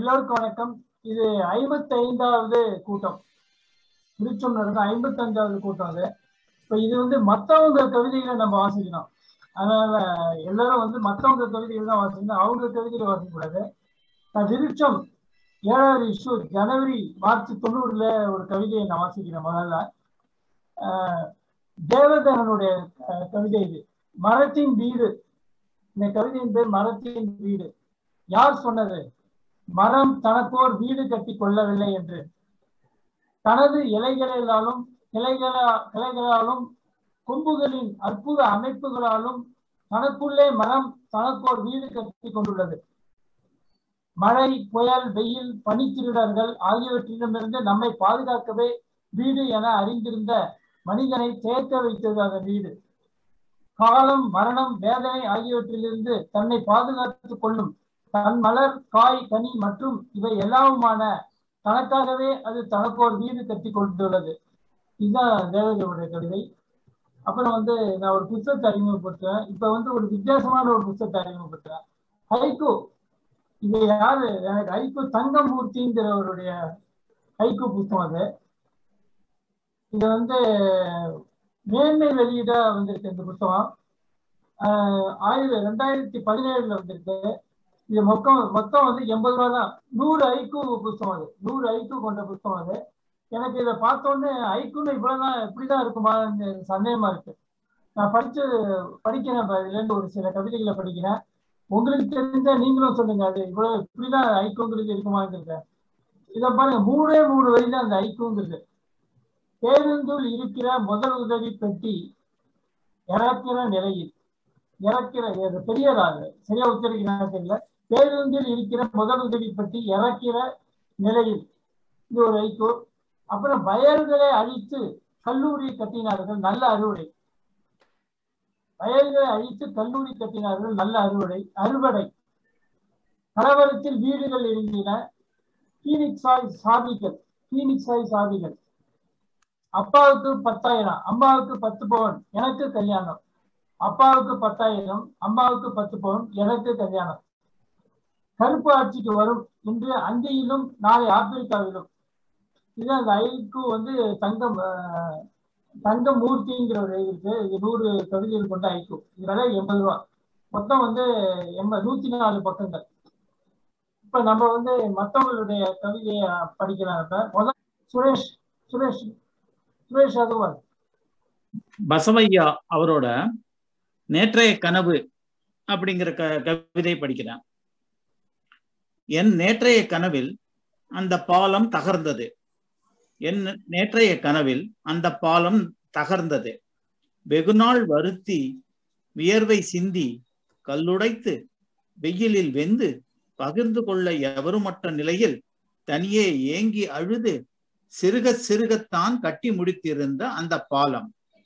எல்லோருக்கும் வணக்கம் இது ஐம்பத்தி ஐந்தாவது கூட்டம் விருச்சம் நடக்கும் ஐம்பத்தி அஞ்சாவது கூட்டம் அது இப்போ இது வந்து மற்றவங்க கவிதைகளை நம்ம வாசிக்கணும் அதனால எல்லாரும் வந்து மற்றவங்க கவிதைகள் தான் வாசிக்கணும் அவங்க கவிதைகளை வாசிக்கக்கூடாது நான் விருட்சம் ஏழாவது இஷ்யூ ஜனவரி மார்ச் தொண்ணூறுல ஒரு கவிதையை நான் வாசிக்கிறேன் முதல்ல ஆஹ் தேவதனனுடைய அஹ், கவிதை இது மரத்தின் வீடு இந்த கவிதையின் பேர் மரத்தின் வீடு யார் சொன்னது மரம் தனக்கோர் வீடு கட்டி கொள்ளவில்லை என்று தனது இலைகளிலாலும் கிளைகளா கிளைகளாலும் கொம்புகளின் அற்புத அமைப்புகளாலும் தனக்குள்ளே மரம் தனக்கோர் வீடு கட்டி கொண்டுள்ளது மழை புயல் வெயில் பனித்திருடர்கள் ஆகியவற்றிடமிருந்து நம்மை பாதுகாக்கவே வீடு என அறிந்திருந்த மனிதனை தேக்க வைத்தது அந்த வீடு காலம் மரணம் வேதனை ஆகியவற்றிலிருந்து தன்னை பாதுகாத்துக் கொள்ளும் தன் மலர் காய் கனி மற்றும் இவை எல்லாவுமான தனக்காகவே அது தனக்கோர் வீடு கட்டி கொண்டுள்ளது இதுதான் தேவதையுடைய கவிதை அப்புறம் வந்து நான் ஒரு புத்தகத்தை அறிமுகப்படுத்துறேன் இப்ப வந்து ஒரு வித்தியாசமான ஒரு புத்தகத்தை அறிமுகப்படுத்துறேன் ஹைகோ இது யாரு எனக்கு ஹைகோ தங்கமூர்த்திங்கிறவருடைய ஹைகோ புத்தகம் அது இது வந்து மேன்மை வெளியிட வந்திருக்கு இந்த புத்தகம் ஆஹ் ஆயிரம் ரெண்டாயிரத்தி பதினேழுல வந்திருக்கு இது மொத்தம் மொத்தம் வந்து எண்பது ரூபா தான் நூறு ஐக்கு புத்தகம் அது நூறு ஐக்கு கொண்ட புத்தகம் அது எனக்கு இதை பார்த்தோன்னே ஐக்குன்னு இவ்வளவுதான் இப்படிதான் இருக்குமான்னு சந்தேகமா இருக்கு நான் படிச்சு படிக்கிறேன் இப்ப இதுல இருந்து ஒரு சில கவிதைகளை படிக்கிறேன் உங்களுக்கு தெரிஞ்சா நீங்களும் சொல்லுங்க அது இவ்வளவு இப்படிதான் ஐக்குங்கிறது இருக்குமாங்கிறது இதை பாருங்க மூணே மூணு வரி தான் அந்த ஐக்குங்கிறது பேருந்துள் இருக்கிற முதல் உதவி பெட்டி இறக்கிற நிலையில் இறக்கிற இது பெரியதாக சரியா உச்சரிக்கிறாங்க தெரியல பேருந்தில் இருக்கிற முதல் உதவி பெட்டி இறக்கிற நிலையில் இது ஒரு ஐக்கு அப்புறம் வயல்களை அழித்து கல்லூரி கட்டினார்கள் நல்ல அறுவடை வயல்களை அழித்து கல்லூரி கட்டினார்கள் நல்ல அறுவடை அறுவடை கலவரத்தில் வீடுகள் இருந்தன பீனிக்ஸாய் சாதிகள் பீனிக்ஸாய் சாதிகள் அப்பாவுக்கு பத்தாயிரம் அம்மாவுக்கு பத்து பவுன் எனக்கு கல்யாணம் அப்பாவுக்கு பத்தாயிரம் அம்மாவுக்கு பத்து பவுன் எனக்கு கல்யாணம் கருப்பு ஆட்சிக்கு வரும் இன்று அங்கேயிலும் நாளை ஆப்பிரிக்காவிலும் இது அந்த ஐக்கு வந்து தங்கம் ஆஹ், தங்கம் மூர்த்திங்கிற ஒரு இருக்கு இது நூறு கவிதைகள் கொண்ட ஐக்கு இது விலை எண்பது ரூபா மொத்தம் வந்து எண்பது நூத்தி நாலு பக்கங்கள் இப்ப நம்ம வந்து மற்றவங்களுடைய கவிதையை படிக்கலாம் இப்ப முதல் சுரேஷ் சுரேஷ் சுரேஷ் அதுவார் பசவையா அவரோட நேற்றைய கனவு அப்படிங்கிற க கவிதை படிக்கிறேன் என் நேற்றைய கனவில் அந்த பாலம் தகர்ந்தது என் நேற்றைய கனவில் அந்த பாலம் தகர்ந்தது வெகுநாள் வருத்தி வியர்வை சிந்தி கல்லுடைத்து வெயிலில் வெந்து பகிர்ந்து கொள்ள எவருமற்ற நிலையில் தனியே ஏங்கி அழுது சிறுக சிறுகத்தான் கட்டி முடித்திருந்த அந்த பாலம்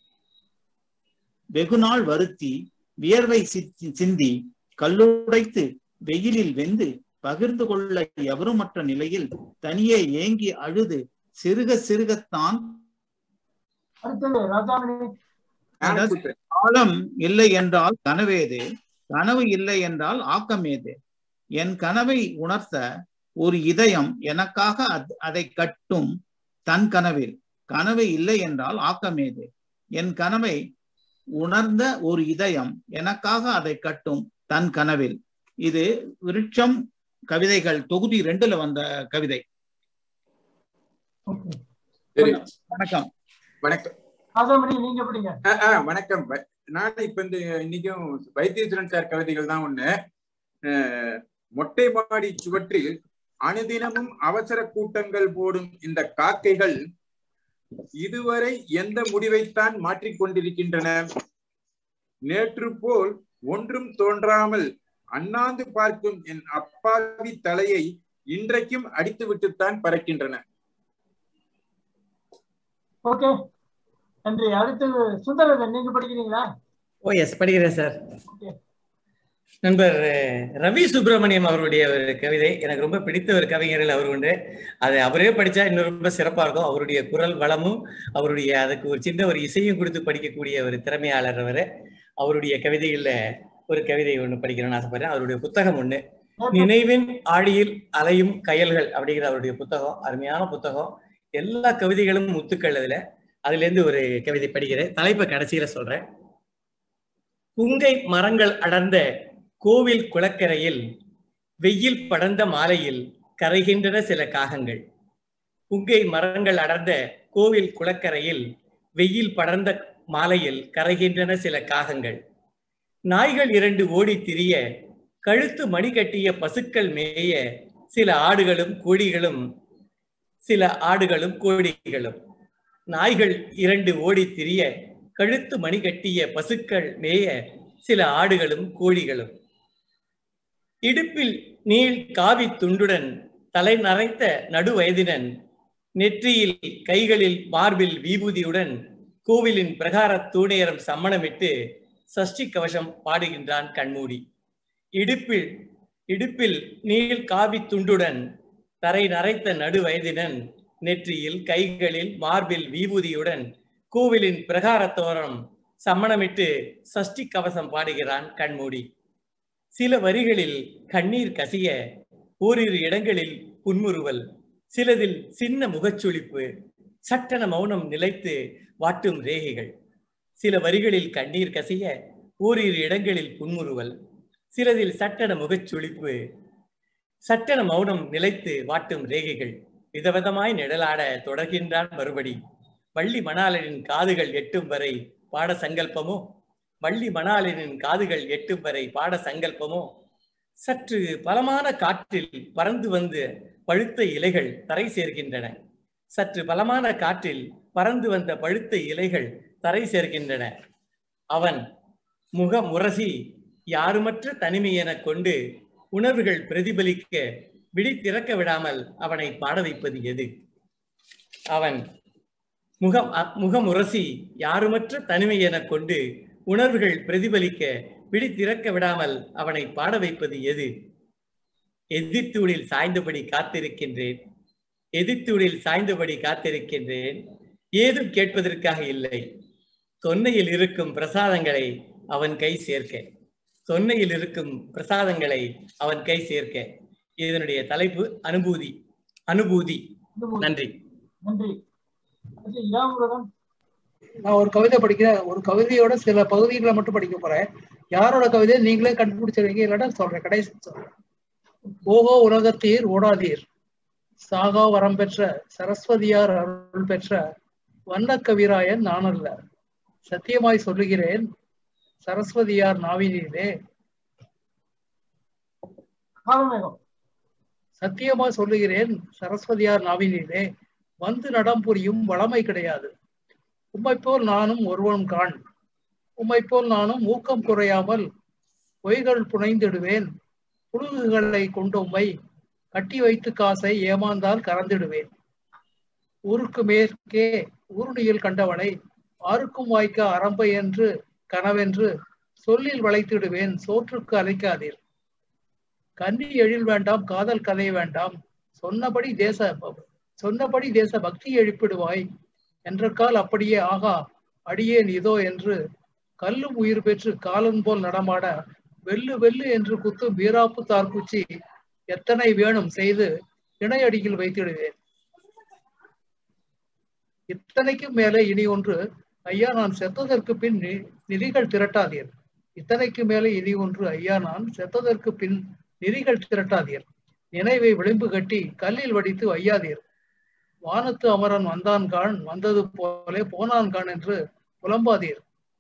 வெகுநாள் வருத்தி வியர்வை சித்தி- சிந்தி கல்லுடைத்து வெயிலில் வெந்து பகிர்ந்து கொள்ள எவருமற்ற நிலையில் தனியே ஏங்கி அழுது சிறுக சிறுகத்தான் அடுத்தது ராஜாமணி ஞானபுத்திரன். காலம் இல்லை என்றால் கனவேது கனவு இல்லை என்றால் ஆக்கமேது என் கனவை உணர்த்த ஒரு இதயம் எனக்காக அத்- அதை கட்டும் தன் கனவில் கனவு இல்லை என்றால் ஆக்கமேது என் கனவை உணர்ந்த ஒரு இதயம் எனக்காக அதை கட்டும் தன் கனவில் இது விருட்சம் கவிதைகள் தொகுதி ரெண்டுல வந்த கவிதை Okay. சரி வணக்கம் வணக்கம் ராஜாமணி நீங்க எப்படிங்க ஆ, ஆ, வணக்கம் வ- நான் இப்ப இந்த இன்னைக்கும் வைத்தீஸ்வரன் சார் கவிதைகள் தான் ஒண்ணு அஹ், மொட்டை மாடி சுவற்றில் அனுதினமும் அவசர கூட்டங்கள் போடும் இந்த காக்கைகள் இதுவரை எந்த முடிவைத்தான் மாற்றிக் கொண்டிருக்கின்றன நேற்று போல் ஒன்றும் தோன்றாமல் அண்ணாந்து பார்க்கும் என் அப்பாவி தலையை இன்றைக்கும் அடித்துவிட்டுத்தான் பறக்கின்றன ஓகே நன்றி அடுத்தது சுந்தரதன் நீங்க படிக்கிறீங்களா ஓ எஸ் படிக்கிறேன் சார் ஓகே நண்பர் அஹ், ரவி சுப்பிரமணியம் அவருடைய ஒரு கவிதை எனக்கு ரொம்ப பிடித்த ஒரு கவிஞர்கள் அவர் உண்டு அது அவரே படிச்சா இன்னும் ரொம்ப சிறப்பா இருக்கும் அவருடைய குரல் வளமும் அவருடைய அதுக்கு ஒரு சின்ன ஒரு இசையும் கொடுத்து படிக்கக்கூடிய ஒரு திறமையாளர் அவர் அவருடைய கவிதைகள்ல ஒரு கவிதை ஒன்று படிக்கணும்னு ஆசைப்படுறேன் அவருடைய புத்தகம் ஒன்று நினைவின் ஆழியில் அலையும் கயல்கள் அப்படிங்கிற அவருடைய புத்தகம் அருமையான புத்தகம் எல்லா கவிதைகளும் முத்துக்கள் அதுல அதுல இருந்து ஒரு கவிதை படிக்கிறேன் தலைப்பை கடைசியில சொல்றேன் புங்கை மரங்கள் அடர்ந்த கோவில் குளக்கரையில் வெயில் படர்ந்த மாலையில் கரைகின்றன சில காகங்கள் புங்கை மரங்கள் அடர்ந்த கோவில் குளக்கரையில் வெயில் படர்ந்த மாலையில் கரைகின்றன சில காகங்கள் நாய்கள் இரண்டு ஓடி திரிய கழுத்து மணி கட்டிய பசுக்கள் மேய சில ஆடுகளும் கோழிகளும் சில ஆடுகளும் கோழிகளும் நாய்கள் இரண்டு ஓடி திரிய கழுத்து மணி கட்டிய பசுக்கள் மேய சில ஆடுகளும் கோழிகளும் இடுப்பில் நீள் காவி துண்டுடன் தலை நரைத்த நடுவயதினன் நெற்றியில் கைகளில் மார்பில் விபூதியுடன் கோவிலின் பிரகார தூணேரம் சம்மணமிட்டு சஷ்டி கவசம் பாடுகின்றான் கண்மூடி இடுப்பில் இடுப்பில் நீள் காவி துண்டுடன் தரை நரைத்த நடுவயதினன் நெற்றியில் கைகளில் மார்பில் விபூதியுடன் கோவிலின் பிரகாரத்தோரம் சம்மணமிட்டு சஷ்டி கவசம் பாடுகிறான் கண்மூடி சில வரிகளில் கண்ணீர் கசிய ஓரிரு இடங்களில் புன்முறுவல் சிலதில் சின்ன முகச்சுளிப்பு சட்டன மௌனம் நிலைத்து வாட்டும் ரேகைகள் சில வரிகளில் கண்ணீர் கசிய ஓரிரு இடங்களில் புன்முறுவல் சிலதில் சட்டன முகச்சுளிப்பு சட்டன மௌனம் நிலைத்து வாட்டும் ரேகைகள் விதவிதமாய் நிழலாட தொடர்கின்றான் மறுபடி வள்ளி மணாளனின் காதுகள் எட்டும் வரை பாட சங்கல்பமோ வள்ளி மணாளனின் காதுகள் எட்டும் வரை பாட சங்கல்பமோ சற்று பலமான காற்றில் பறந்து வந்து பழுத்த இலைகள் தரை சேர்க்கின்றன சற்று பலமான காற்றில் பறந்து வந்த பழுத்த இலைகள் தரை சேர்க்கின்றன அவன் முக முரசி யாருமற்ற தனிமை எனக் கொண்டு உணர்வுகள் பிரதிபலிக்க விழி திறக்க விடாமல் அவனை பாட வைப்பது எது அவன் முகம் அ- முகமுரசி யாருமற்ற தனிமை எனக் கொண்டு உணர்வுகள் பிரதிபலிக்க விழி திறக்க விடாமல் அவனை பாட வைப்பது எது எதிர்த்தூளில் சாய்ந்தபடி காத்திருக்கின்றேன் எதிர்த்தூளில் சாய்ந்தபடி காத்திருக்கின்றேன் ஏதும் கேட்பதற்காக இல்லை தொன்னையில் இருக்கும் பிரசாதங்களை அவன் கை சேர்க்க தொன்னையில் இருக்கும் பிரசாதங்களை அவன் கை சேர்க்க இதனுடைய தலைப்பு அனுபூதி அனுபூதி நன்றி நன்றி அடுத்து இராமுருகன் நான் ஒரு கவிதை படிக்கிறேன் ஒரு கவிதையோட சில பகுதிகளை மட்டும் படிக்க போறேன் யாரோட கவிதை நீங்களே கண்டுபிடிச்சிருவீங்க இல்லைன்னா சொல்றேன் கடைசி சொல்றேன் ஓஹோ உலகத்தீர் ஓடாதீர் சாகா வரம் பெற்ற சரஸ்வதியார் அருள் பெற்ற வண்ண கவிராயன் நான் அல்ல சத்தியமாய் சொல்லுகிறேன் சரஸ்வதியார் நாவினிலே காலமேகம் சத்தியமா சொல்லுகிறேன் சரஸ்வதியார் நாவினிலே வந்து நடம் புரியும் வளமை கிடையாது உம்மை போல் நானும் ஒருவன் காண் உம்மை போல் நானும் ஊக்கம் குறையாமல் பொய்கள் புனைந்திடுவேன் புழுகுகளை கொண்டு உம்மை கட்டி வைத்து காசை ஏமாந்தால் கறந்திடுவேன் ஊருக்கு மேற்கே ஊருணியில் கண்டவனை ஆருக்கும் வாய்க்க அரம்பை என்று கனவென்று சொல்லில் வளைத்திடுவேன் சோற்றுக்கு அழைக்காதீர் கன்னி எழில் வேண்டாம் காதல் கதை வேண்டாம் சொன்னபடி தேச சொன்னபடி தேச பக்தி எழுப்பிடுவாய் என்ற கால் அப்படியே ஆகா அடியேன் இதோ என்று கல்லும் உயிர் பெற்று காலன் போல் நடமாட வெல்லு வெல்லு என்று குத்தும் வீராப்பு தார்குச்சி எத்தனை வேணும் செய்து இணையடியில் வைத்திடுவேன் இத்தனைக்கும் மேலே இனி ஒன்று ஐயா நான் செத்ததற்கு பின் நி- நிதிகள் திரட்டாதீர் இத்தனைக்கு மேலே இனி ஒன்று ஐயா நான் செத்ததற்கு பின் நிதிகள் திரட்டாதீர் நினைவை விளிம்பு கட்டி கல்லில் வடித்து வையாதீர் வானத்து அமரன் வந்தான் கான் வந்தது போலே போனான் கான் என்று புலம்பாதீர்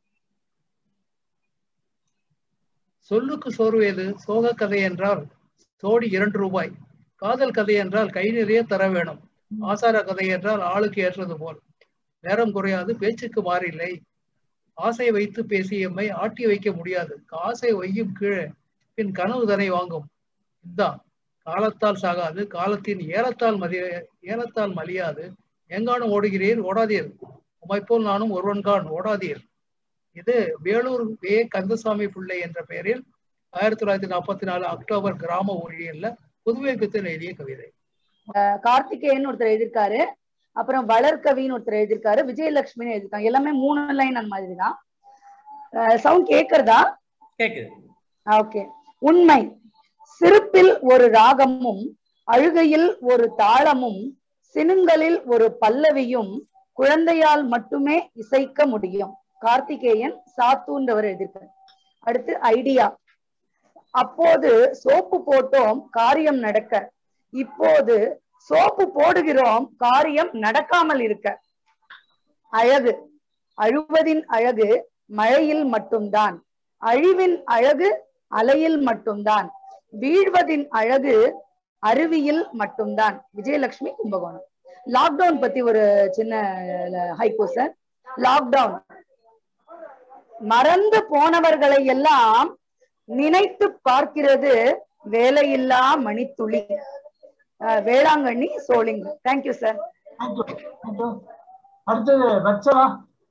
சொல்லுக்கு சோர்வேது சோக கதை என்றால் சோடி இரண்டு ரூபாய் காதல் கதை என்றால் கை நிறைய தர வேணும் ஆசார கதை என்றால் ஆளுக்கு ஏற்றது போல் நேரம் குறையாது பேச்சுக்கு மாறில்லை ஆசை வைத்து பேசிய எம்மை ஆட்டி வைக்க முடியாது காசை வையும் கீழே பின் கனவு தனை வாங்கும் இதுதான் காலத்தால் சாகாது காலத்தின் ஏலத்தால் மதிய ஏலத்தால் மலியாது எங்கானும் ஓடுகிறீர் ஓடாதீர் உம்மை போல் நானும் ஒருவன்கான் ஓடாதீர் இது வேலூர் வே கந்தசாமி பிள்ளை என்ற பெயரில் ஆயிரத்தி தொள்ளாயிரத்தி நாற்பத்தி நாலு அக்டோபர் கிராம ஊழியர்ல புதுவை பித்தன் எழுதிய கவிதை கார்த்திகேயன் ஒருத்தர் எழுதியிருக்காரு அப்புறம் வளர்கவின்னு ஒருத்தர் எழுதியிருக்காரு விஜயலட்சுமின்னு எழுதியிருக்காங்க எல்லாமே மூணு லைன் அந்த மாதிரி தான் சவுண்ட் கேக்குறதா கேக்குது ஓகே உண்மை சிரிப்பில் ஒரு ராகமும் அழுகையில் ஒரு தாளமும் சினுங்களில் ஒரு பல்லவியும் குழந்தையால் மட்டுமே இசைக்க முடியும் கார்த்திகேயன் சாத்தூன்றவர் எழுதியிருக்கார் அடுத்து ஐடியா அப்போது சோப்பு போட்டோம் காரியம் நடக்க இப்போது சோப்பு போடுகிறோம் காரியம் நடக்காமல் இருக்க அழகு அழுவதின் அழகு மழையில் மட்டும்தான் அழிவின் அழகு அலையில் மட்டும்தான் வீழ்வதின் அழகு அருவியில் மட்டும்தான் விஜயலட்சுமி கும்பகோணம் லாக்டவுன் பத்தி ஒரு சின்ன ஹைகோ சார் லாக்டவுன் மறந்து போனவர்களை எல்லாம் நினைத்து பார்க்கிறது வேலையில்லா மணித்துளி அஹ் Velankanni Solingam thank you sir thank you thank you அடுத்தது வச்சலா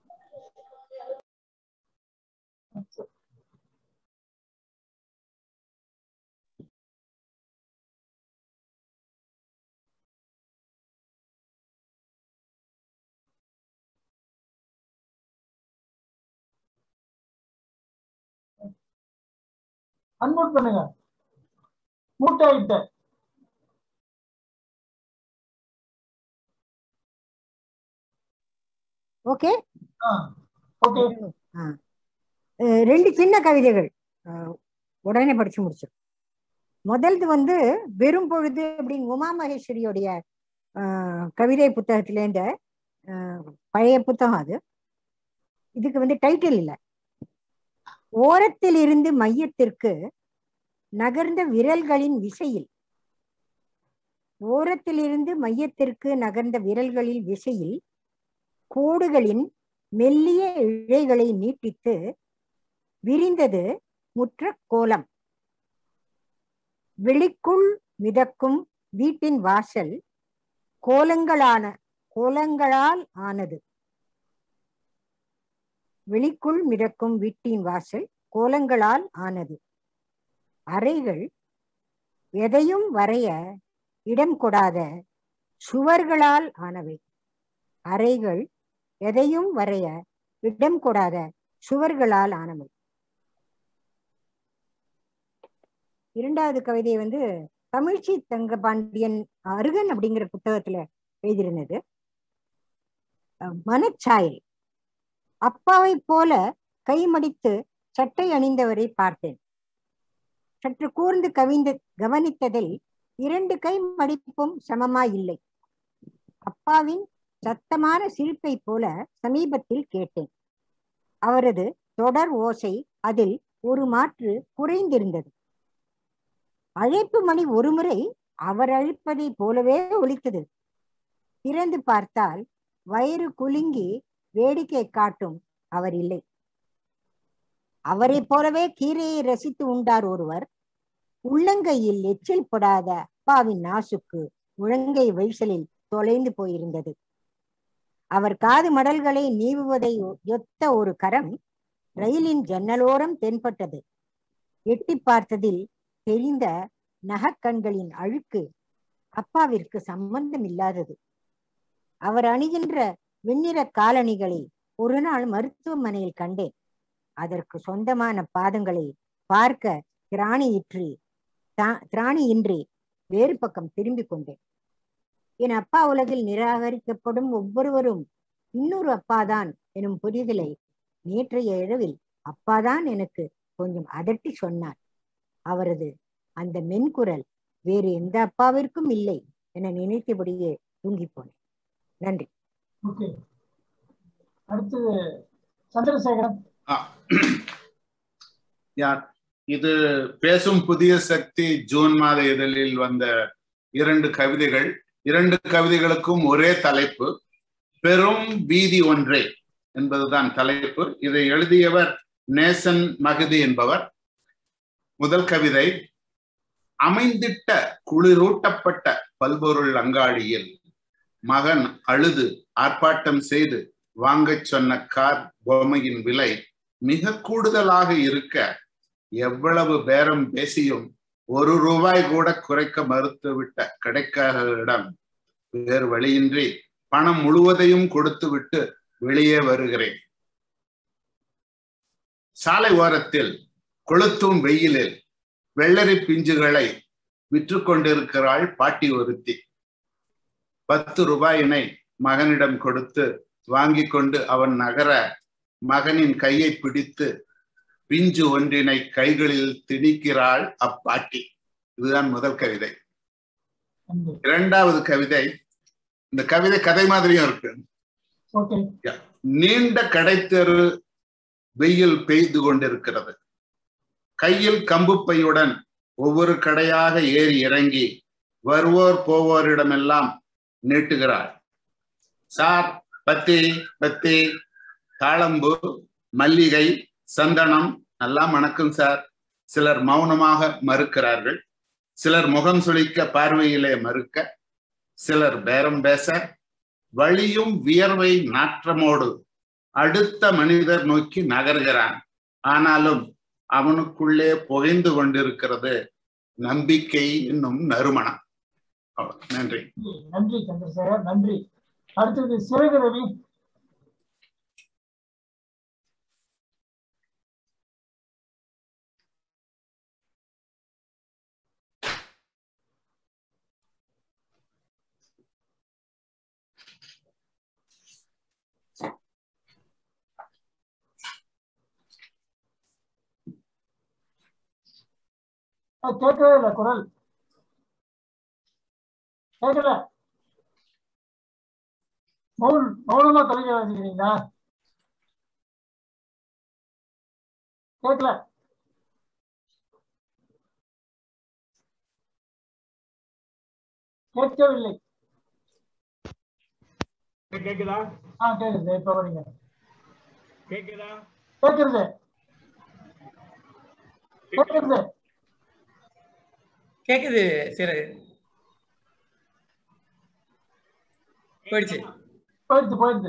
அன்மோட் பண்ணுங்க மூட்டை ஆயிட்ட ஓகே ஓகே அஹ் ரெண்டு சின்ன கவிதைகள் அஹ் உடனே படிச்சு முடிச்சிடும் முதல்து வந்து வெறும் பொழுது அப்படின்னு உமா மகேஸ்வரியோடைய அஹ், கவிதை புத்தகத்திலேருந்து அஹ், பழைய புத்தகம் அது இதுக்கு வந்து டைட்டில் இல்லை ஓரத்தில் இருந்து மையத்திற்கு நகர்ந்த விரல்களின் விசையில் ஓரத்திலிருந்து மையத்திற்கு நகர்ந்த விரல்களில் விசையில் கோடுகளின் மெல்லிய இழைகளை நீட்டித்து விரிந்தது முற்ற கோலம் வெளிக்குள் மிதக்கும் வீட்டின் வாசல் கோலங்களான கோலங்களால் ஆனது வெளிக்குள் மிதக்கும் வீட்டின் வாசல் கோலங்களால் ஆனது அறைகள் எதையும் வரைய இடம் கொடாத சுவர்களால் ஆனவை அறைகள் எதையும் வரைய இடம் கொடாத சுவர்களால் ஆனவை இரண்டாவது கவிதை வந்து தமிழ்ச்சி தங்கபாண்டியன் அருகன் அப்படிங்கிற புத்தகத்துல எழுதியிருந்தது அஹ் மனச்சாயல் அப்பாவை போல கைமடித்து சட்டை அணிந்தவரை பார்த்தேன் சற்று கூர்ந்து கவிந்து கவனித்ததில் இரண்டு கை மடிப்பும் சமமாய் இல்லை அப்பாவின் சத்தமான சிரிப்பை போல சமீபத்தில் கேட்டேன் அவரது தொடர் ஓசை அதில் ஒரு மாற்று குறைந்திருந்தது அழைப்பு மணி ஒருமுறை அவர் அழைப்பதை போலவே ஒலித்தது திறந்து பார்த்தால் வயிறு குலுங்கி வேடிக்கை காட்டும் அவர் இல்லை அவரை போலவே கீரையை ரசித்து உண்டார் ஒருவர் உள்ளங்கையில் எச்சில் படாத அப்பாவின் நாசுக்கு முழங்கை வைசலில் தொலைந்து போயிருந்தது அவர் காது மடல்களை நீவுவதை ஒத்த ஒரு கரம் ரயிலின் ஜன்னலோரம் தென்பட்டது எட்டி பார்த்ததில் தெரிந்த நகக்கண்களின் அழுக்கு அப்பாவிற்கு சம்பந்தம் இல்லாதது அவர் அணிகின்ற வெண்ணிற காலணிகளை ஒரு நாள் மருத்துவமனையில் கண்டேன் அதற்கு சொந்தமான பாதங்களை பார்க்க திராணியின்றி தா- திராணியின்றி வேறு பக்கம் திரும்பிக் கொண்டேன் என் அப்பா உலகில் நிராகரிக்கப்படும் ஒவ்வொருவரும் இன்னொரு அப்பாதான் எனும் புரிதலை நேற்றைய இரவில் அப்பாதான் எனக்கு கொஞ்சம் அதட்டி சொன்னார் அவரது அந்த மென்குரல் வேறு எந்த அப்பாவிற்கும் இல்லை என நினைத்தபடியே தூங்கி போனேன் நன்றி ஓகே அடுத்தது சந்திரசேகரன் ஆ. யார் இது பேசும் புதிய சக்தி ஜூன் மாத இதழில் வந்த இரண்டு கவிதைகள் இரண்டு கவிதைகளுக்கும் ஒரே தலைப்பு பெரும் வீதி ஒன்றே என்பதுதான் தலைப்பு இதை எழுதியவர் நேசன் மகதி என்பவர் முதல் கவிதை அமைந்திட்ட குளிரூட்டப்பட்ட பல்பொருள் அங்காடியில் மகன் அழுது ஆர்ப்பாட்டம் செய்து வாங்கச் சொன்ன கார் பொம்மையின் விலை மிக கூடுதலாக இருக்க எவ்வளவு பேரம் பேசியும் ஒரு ரூபாய் கூட குறைக்க மறுத்துவிட்ட கடைக்காரரிடம் வேறு வழியின்றி பணம் முழுவதையும் கொடுத்துவிட்டு வெளியே வருகிறேன் சாலை ஓரத்தில் கொளுத்தும் வெயிலில் வெள்ளரி பிஞ்சுகளை விற்று கொண்டிருக்கிறாள் பாட்டி ஒருத்தி பத்து ரூபாயினை மகனிடம் கொடுத்து வாங்கி கொண்டு அவன் நகர மகனின் கையை பிடித்து பிஞ்சு ஒன்றினை கைகளில் திணிக்கிறாள் அப்பாட்டி இதுதான் முதல் கவிதை நன்றி இரண்டாவது கவிதை இந்த கவிதை கதை மாதிரியும் இருக்கு ஓகே நீண்ட கடைத்தெரு வெயில் பெய்து கொண்டிருக்கிறது கையில் கம்பு பையுடன் ஒவ்வொரு கடையாக ஏறி இறங்கி வருவோர் போவோரிடமெல்லாம் நீட்டுகிறாள் சார் பத்தி பத்தி தாளம்பு மல்லிகை சந்தனம் எல்லாம் மணக்கும் சார் சிலர் மௌனமாக மறுக்கிறார்கள் சிலர் முகம் சுளிக்க பார்வையிலே மறுக்க சிலர் பேரம் பேச வழியும் வியர்வை நாற்றமோடு அடுத்த மனிதர் நோக்கி நகர்கிறான் ஆனாலும் அவனுக்குள்ளே புகைந்து கொண்டிருக்கிறது நம்பிக்கை என்னும் நறுமணம் அவ்வளவு. நன்றி நன்றி சந்திரசேகர் நன்றி அடுத்தது சிறகு ரவி ஆ, கேட்கவே இல்லை குரல் கேட்கல மௌன் மௌனமா கவிதை வாசிக்கிறீங்களா கேட்கல கேட்கவில்லை கேக்குதா ஆ கேக்குது இப்ப வரீங்க கேக்குதா கேக்குறது கேக்குறது கேக்குது சரி போயிடுச்சு போயிடுது போயிடுது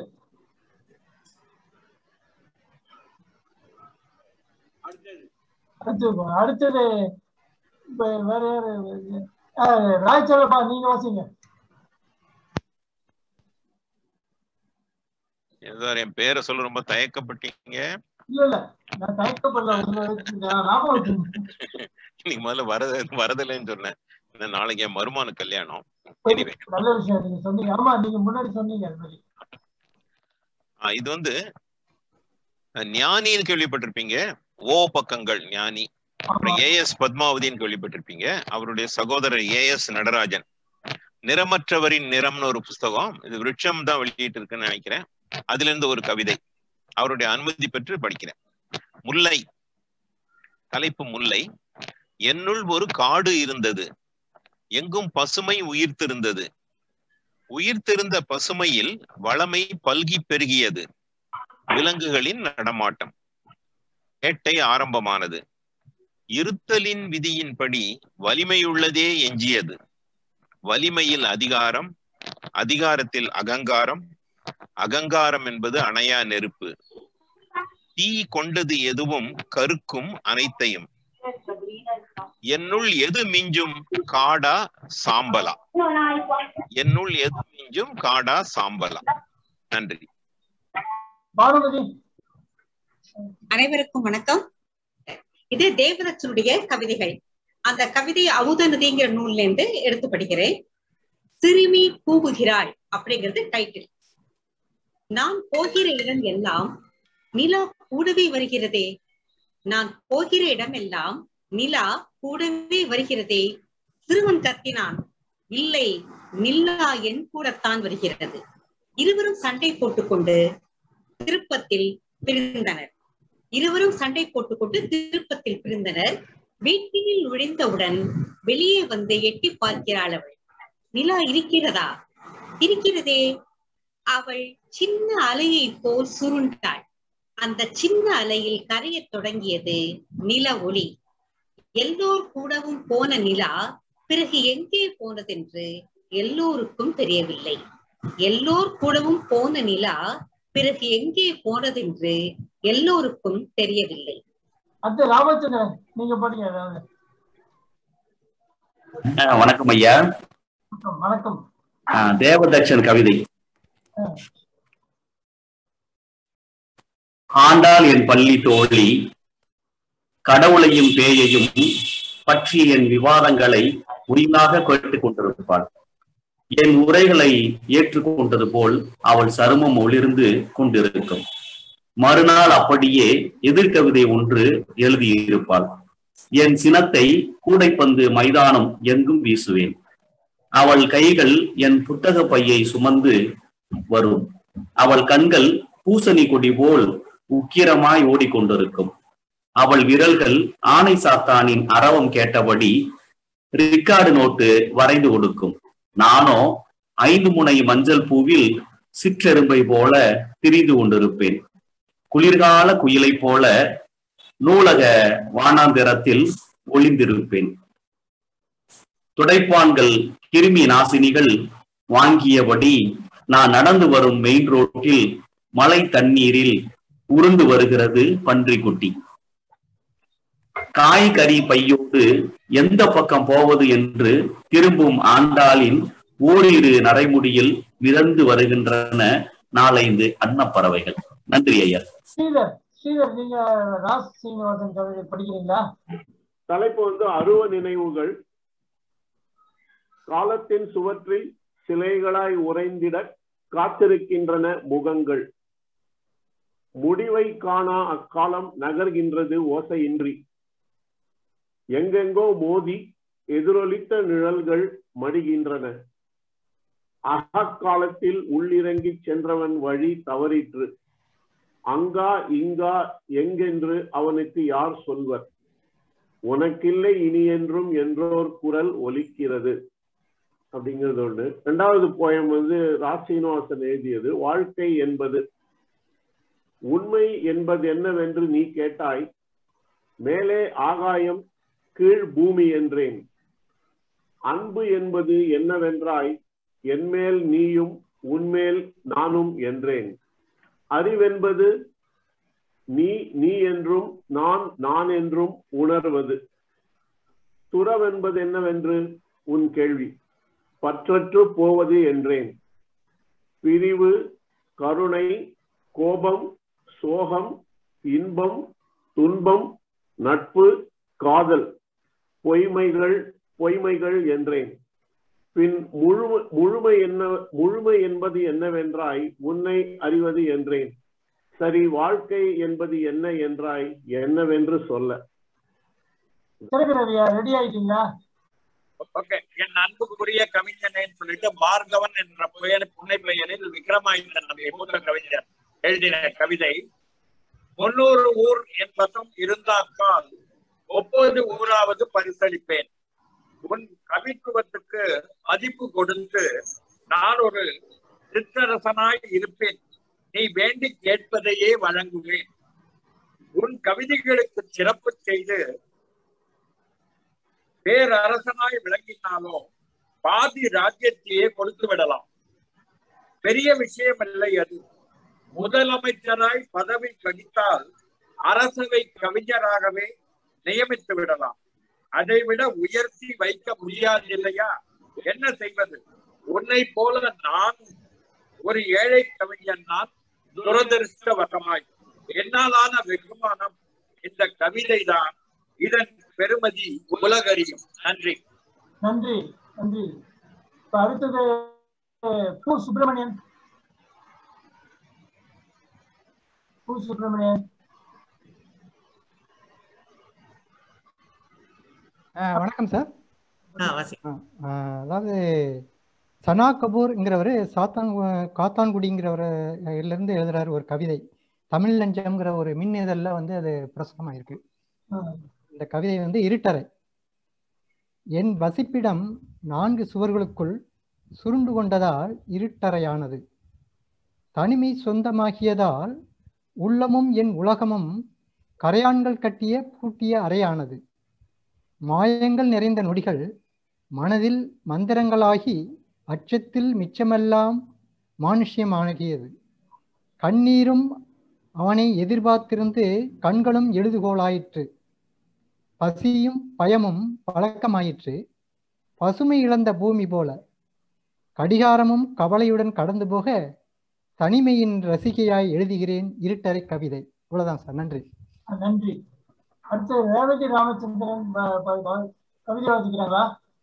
அடுத்தது போ- அடுத்தது இப்ப வேற யாரு ஆ, ராய்ச்சலப்பா நீங்க வாசிங்க ஏதோ என் பேரை சொல்ல ரொம்ப தயக்கப்பட்டீங்க இல்ல இல்ல நான் தயக்கப்படல உங்களை வச்சு நான் ஞாபகம் வச்சிருந்தேன். இன்னைக்கு முதல்ல வரத வரதில்லைன்னு சொன்னேன் ஏன்னா நாளைக்கு என் மருமான கல்யாணம் எனிவே நல்ல விஷயம் நீங்க சொன்னீங்க ஆமா நீங்க முன்னாடி சொன்னீங்க அது மாதிரி இது வந்து அஹ், ஞானின்னு கேள்விப்பட்டிருப்பீங்க ஓ பக்கங்கள் ஞானி அப்புறம் ஏஎஸ் பத்மாவதின்னு கேள்விப்பட்டிருப்பீங்க அவருடைய சகோதரர் ஏஎஸ் நடராஜன் நிறமற்றவரின் நிறம்னு ஒரு புஸ்தகம் இது விருட்சம் தான் வெளியிட்டு இருக்குன்னு நினைக்கிறேன் அதுல இருந்து ஒரு கவிதை அவருடைய அனுமதி பெற்று படிக்கிறேன் முல்லை தலைப்பு முல்லை என்னுள் ஒரு காடு இருந்தது எங்கும் பசுமை உயிர்த்திருந்தது உயிர்த்திருந்த பசுமையில் வளமை பல்கி பெருகியது விலங்குகளின் நடமாட்டம் வேட்டை ஆரம்பமானது இருத்தலின் விதியின்படி வலிமையுள்ளதே எஞ்சியது வலிமையில் அதிகாரம் அதிகாரத்தில் அகங்காரம் அகங்காரம் என்பது அணையா நெருப்பு தீ கொண்டது எதுவும் கருக்கும் அனைத்தையும் என்னுள் எது மிஞ்சும் காடா சாம்பலா என்னுள் எது மிஞ்சும் காடா சாம்பலா நன்றி பானுமதி அனைவருக்கும் வணக்கம் இது தேவதச்சனுடைய கவிதைகள் அந்த கவிதை அமுத நதிங்கிற நூல்ல இருந்து எடுத்து படிக்கிறேன் சிறுமி கூவுகிறாள் அப்படிங்கிறது டைட்டில் நான் போகிற இடம் எல்லாம் நிலா கூடவே வருகிறதே நான் போகிற இடம் எல்லாம் நிலா கூடவே வருகிறதே சிறுவன் கத்தினான் இல்லை நில்லா என் கூடத்தான் வருகிறது இருவரும் சண்டை போட்டுக்கொண்டு திருப்பத்தில் பிரிந்தனர் இருவரும் சண்டை போட்டுக்கொண்டு திருப்பத்தில் பிரிந்தனர் வீட்டில் நுழைந்தவுடன் வெளியே வந்து எட்டி பார்க்கிறாள் அவள் நிலா இருக்கிறதா இருக்கிறதே அவள் சின்ன அலையை போல் சுருண்டாள் அந்த சின்ன அலையில் கரையத் தொடங்கியது நில ஒளி எல்லோர் கூடவும் போன நிலா பிறகு எங்கே போனதென்று எல்லோருக்கும் தெரியவில்லை எல்லோர் கூடவும் போன நிலா பிறகு எங்கே போனதென்று எல்லோருக்கும் தெரியவில்லை அடுத்து ராமச்சந்திரன் நீங்க படிங்க ஏதாவது ஆஹ் வணக்கம் ஐயா வணக்கம், வணக்கம் ஆஹ் தேவதக்ஷன் கவிதை ஆண்டாள் என் பள்ளி தோழி கடவுளையும் பேயையும் பற்றிய என் விவாதங்களை உரிமையாக கேட்டுக் கொண்டிருப்பாள் என் உரைகளை ஏற்றுக்கொண்டது போல் அவள் சருமம் ஒளிர்ந்து கொண்டிருக்கும் மறுநாள் அப்படியே எதிர்கவிதை ஒன்று எழுதியிருப்பாள் என் சினத்தை கூடைப்பந்து மைதானம் எங்கும் வீசுவேன் அவள் கைகள் என் புத்தக பையை சுமந்து வரும் அவள் கண்கள் பூசணி கொடி போல் உக்கிரமாய் ஓடிக்கொண்டிருக்கும் அவள் விரல்கள் ஆணை சாத்தானின் அரவம் கேட்டபடி ரிக்கார்டு நோட்டு வரைந்து கொடுக்கும் நானோ ஐந்து முனை மஞ்சள் பூவில் சிற்றெரும்பை போல திரிந்து கொண்டிருப்பேன் குளிர்கால குயிலை போல நூலக வானாந்திரத்தில் ஒளிந்திருப்பேன் துடைப்பான்கள் கிருமி நாசினிகள் வாங்கியபடி நான் நடந்து வரும் மெயின் ரோட்டில் மழை தண்ணீரில் உருண்டு வருகிறது பன்றிக்குட்டி காய்கறி பையோடு எந்த பக்கம் போவது என்று திரும்பும் ஆண்டாளின் ஓரிரு நரைமுடியில் மிதந்து வருகின்றன நாலைந்து அன்னப்பறவைகள் நன்றி ஐயா ஸ்ரீதர் ஸ்ரீதர் நீங்க ராஸ் சீனிவாசன் கவிதை படிக்கிறீங்களா தலைப்பு வந்து அருவ நினைவுகள் காலத்தின் சுவற்றில் சிலைகளாய் உறைந்திட காத்திருக்கின்றன முகங்கள் முடிவை காணா அக்காலம் நகர்கின்றது ஓசையின்றி எங்கெங்கோ மோதி எதிரொலித்த நிழல்கள் மடிகின்றன அகக்காலத்தில் உள்ளிறங்கி சென்றவன் வழி தவறிற்று அங்கா இங்கா எங்கென்று அவனுக்கு யார் சொல்வர் உனக்கில்லை இனி என்றும் என்றோர் குரல் ஒலிக்கிறது அப்படிங்கிறது ஒண்ணு ரெண்டாவது போயம் வந்து ராசீனிவாசன் எழுதியது வாழ்க்கை என்பது உண்மை என்பது என்னவென்று நீ கேட்டாய் மேலே ஆகாயம் கீழ் பூமி என்றேன் அன்பு என்பது என்னவென்றாய் என்மேல் நீயும் உன்மேல் நானும் என்றேன் அறிவென்பது நீ நீ என்றும் நான் நான் என்றும் உணர்வது துறவென்பது என்னவென்று உன் கேள்வி பற்றற்று போவது என்றேன் பிரிவு கருணை கோபம் சோகம் இன்பம் துன்பம் நட்பு காதல் பொய்மைகள் பொய்மைகள் என்றேன் பின் முழுமை முழுமை என்ன முழுமை என்பது என்னவென்றாய் உன்னை அறிவது என்றேன் சரி வாழ்க்கை என்பது என்ன என்றாய் என்னவென்று சொல்ல திறக்கிறதையா ரெடி ஆயிட்டீங்களா ஓகே என் அன்புக்குரிய கவிஞனேன்னு சொல்லிட்டு பார்கவன் என்ற புயல் புனை பெயரில் விக்ரமாயுதன் நம்முடைய மூத்த கவிஞர் எழுதின கவிதை முன்னூறு ஊர் என்பதும் இருந்தாக்கால் ஒவ்வொரு ஊராவது பரிசளிப்பேன் உன் கவித்துவத்துக்கு மதிப்பு கொடுத்து நான் ஒரு சிற்றரசனாய் இருப்பேன் நீ வேண்டி கேட்பதையே வழங்குவேன் உன் கவிதைகளுக்கு சிறப்பு செய்து பேரரசனாய் விளங்கினாலோ பாதி ராஜ்யத்தையே கொடுத்து விடலாம் பெரிய விஷயம் இல்லை அது முதலமைச்சராய் பதவி கடித்தால் அரசவை கவிஞராகவே நியமித்து விடலாம் அதை விட உயர்த்தி வைக்க முடியாது இல்லையா என்ன செய்வது உன்னை போல நான் ஒரு ஏழை கவிஞன் நான் துரதிருஷ்டவசமாய் என்னாலான வெகுமானம் இந்த கவிதை தான் இதன் பெருமதி உலகறியும் நன்றி நன்றி நன்றி இப்ப அடுத்தது பூ சுப்பிரமணியன் பூ சுப்பிரமணியன் ஆஹ் வணக்கம் சார் ஆ, வாசி. ஆஹ் அதாவது சனா கபூர்ங்கிறவர் சாத்தான் காத்தான்குடிங்கிறவர் இருந்து எழுதுறாரு ஒரு கவிதை தமிழ் லஞ்சம்ங்கிற ஒரு மின் இதழ்ல வந்து அது பிரசுரமாயிருக்கு இந்த கவிதை வந்து இருட்டறை என் வசிப்பிடம் நான்கு சுவர்களுக்குள் சுருண்டு கொண்டதால் இருட்டறையானது தனிமை சொந்தமாகியதால் உள்ளமும் என் உலகமும் கரையான்கள் கட்டிய பூட்டிய அறையானது மாயங்கள் நிறைந்த நொடிகள் மனதில் மந்திரங்களாகி அச்சத்தில் மிச்சமெல்லாம் மானுஷ்யமாகியது கண்ணீரும் அவனை எதிர்பார்த்திருந்து கண்களும் எழுதுகோளாயிற்று பசியும் பயமும் பழக்கமாயிற்று பசுமை இழந்த பூமி போல கடிகாரமும் கவலையுடன் கடந்து போக தனிமையின் ரசிகையாய் எழுதுகிறேன் இருட்டறை கவிதை இவ்வளவுதான் சார் நன்றி நன்றி அடுத்து ரேவதி ராமச்சந்திரன் ப- ப- ப- கவிதை வாசிக்கிறாங்களா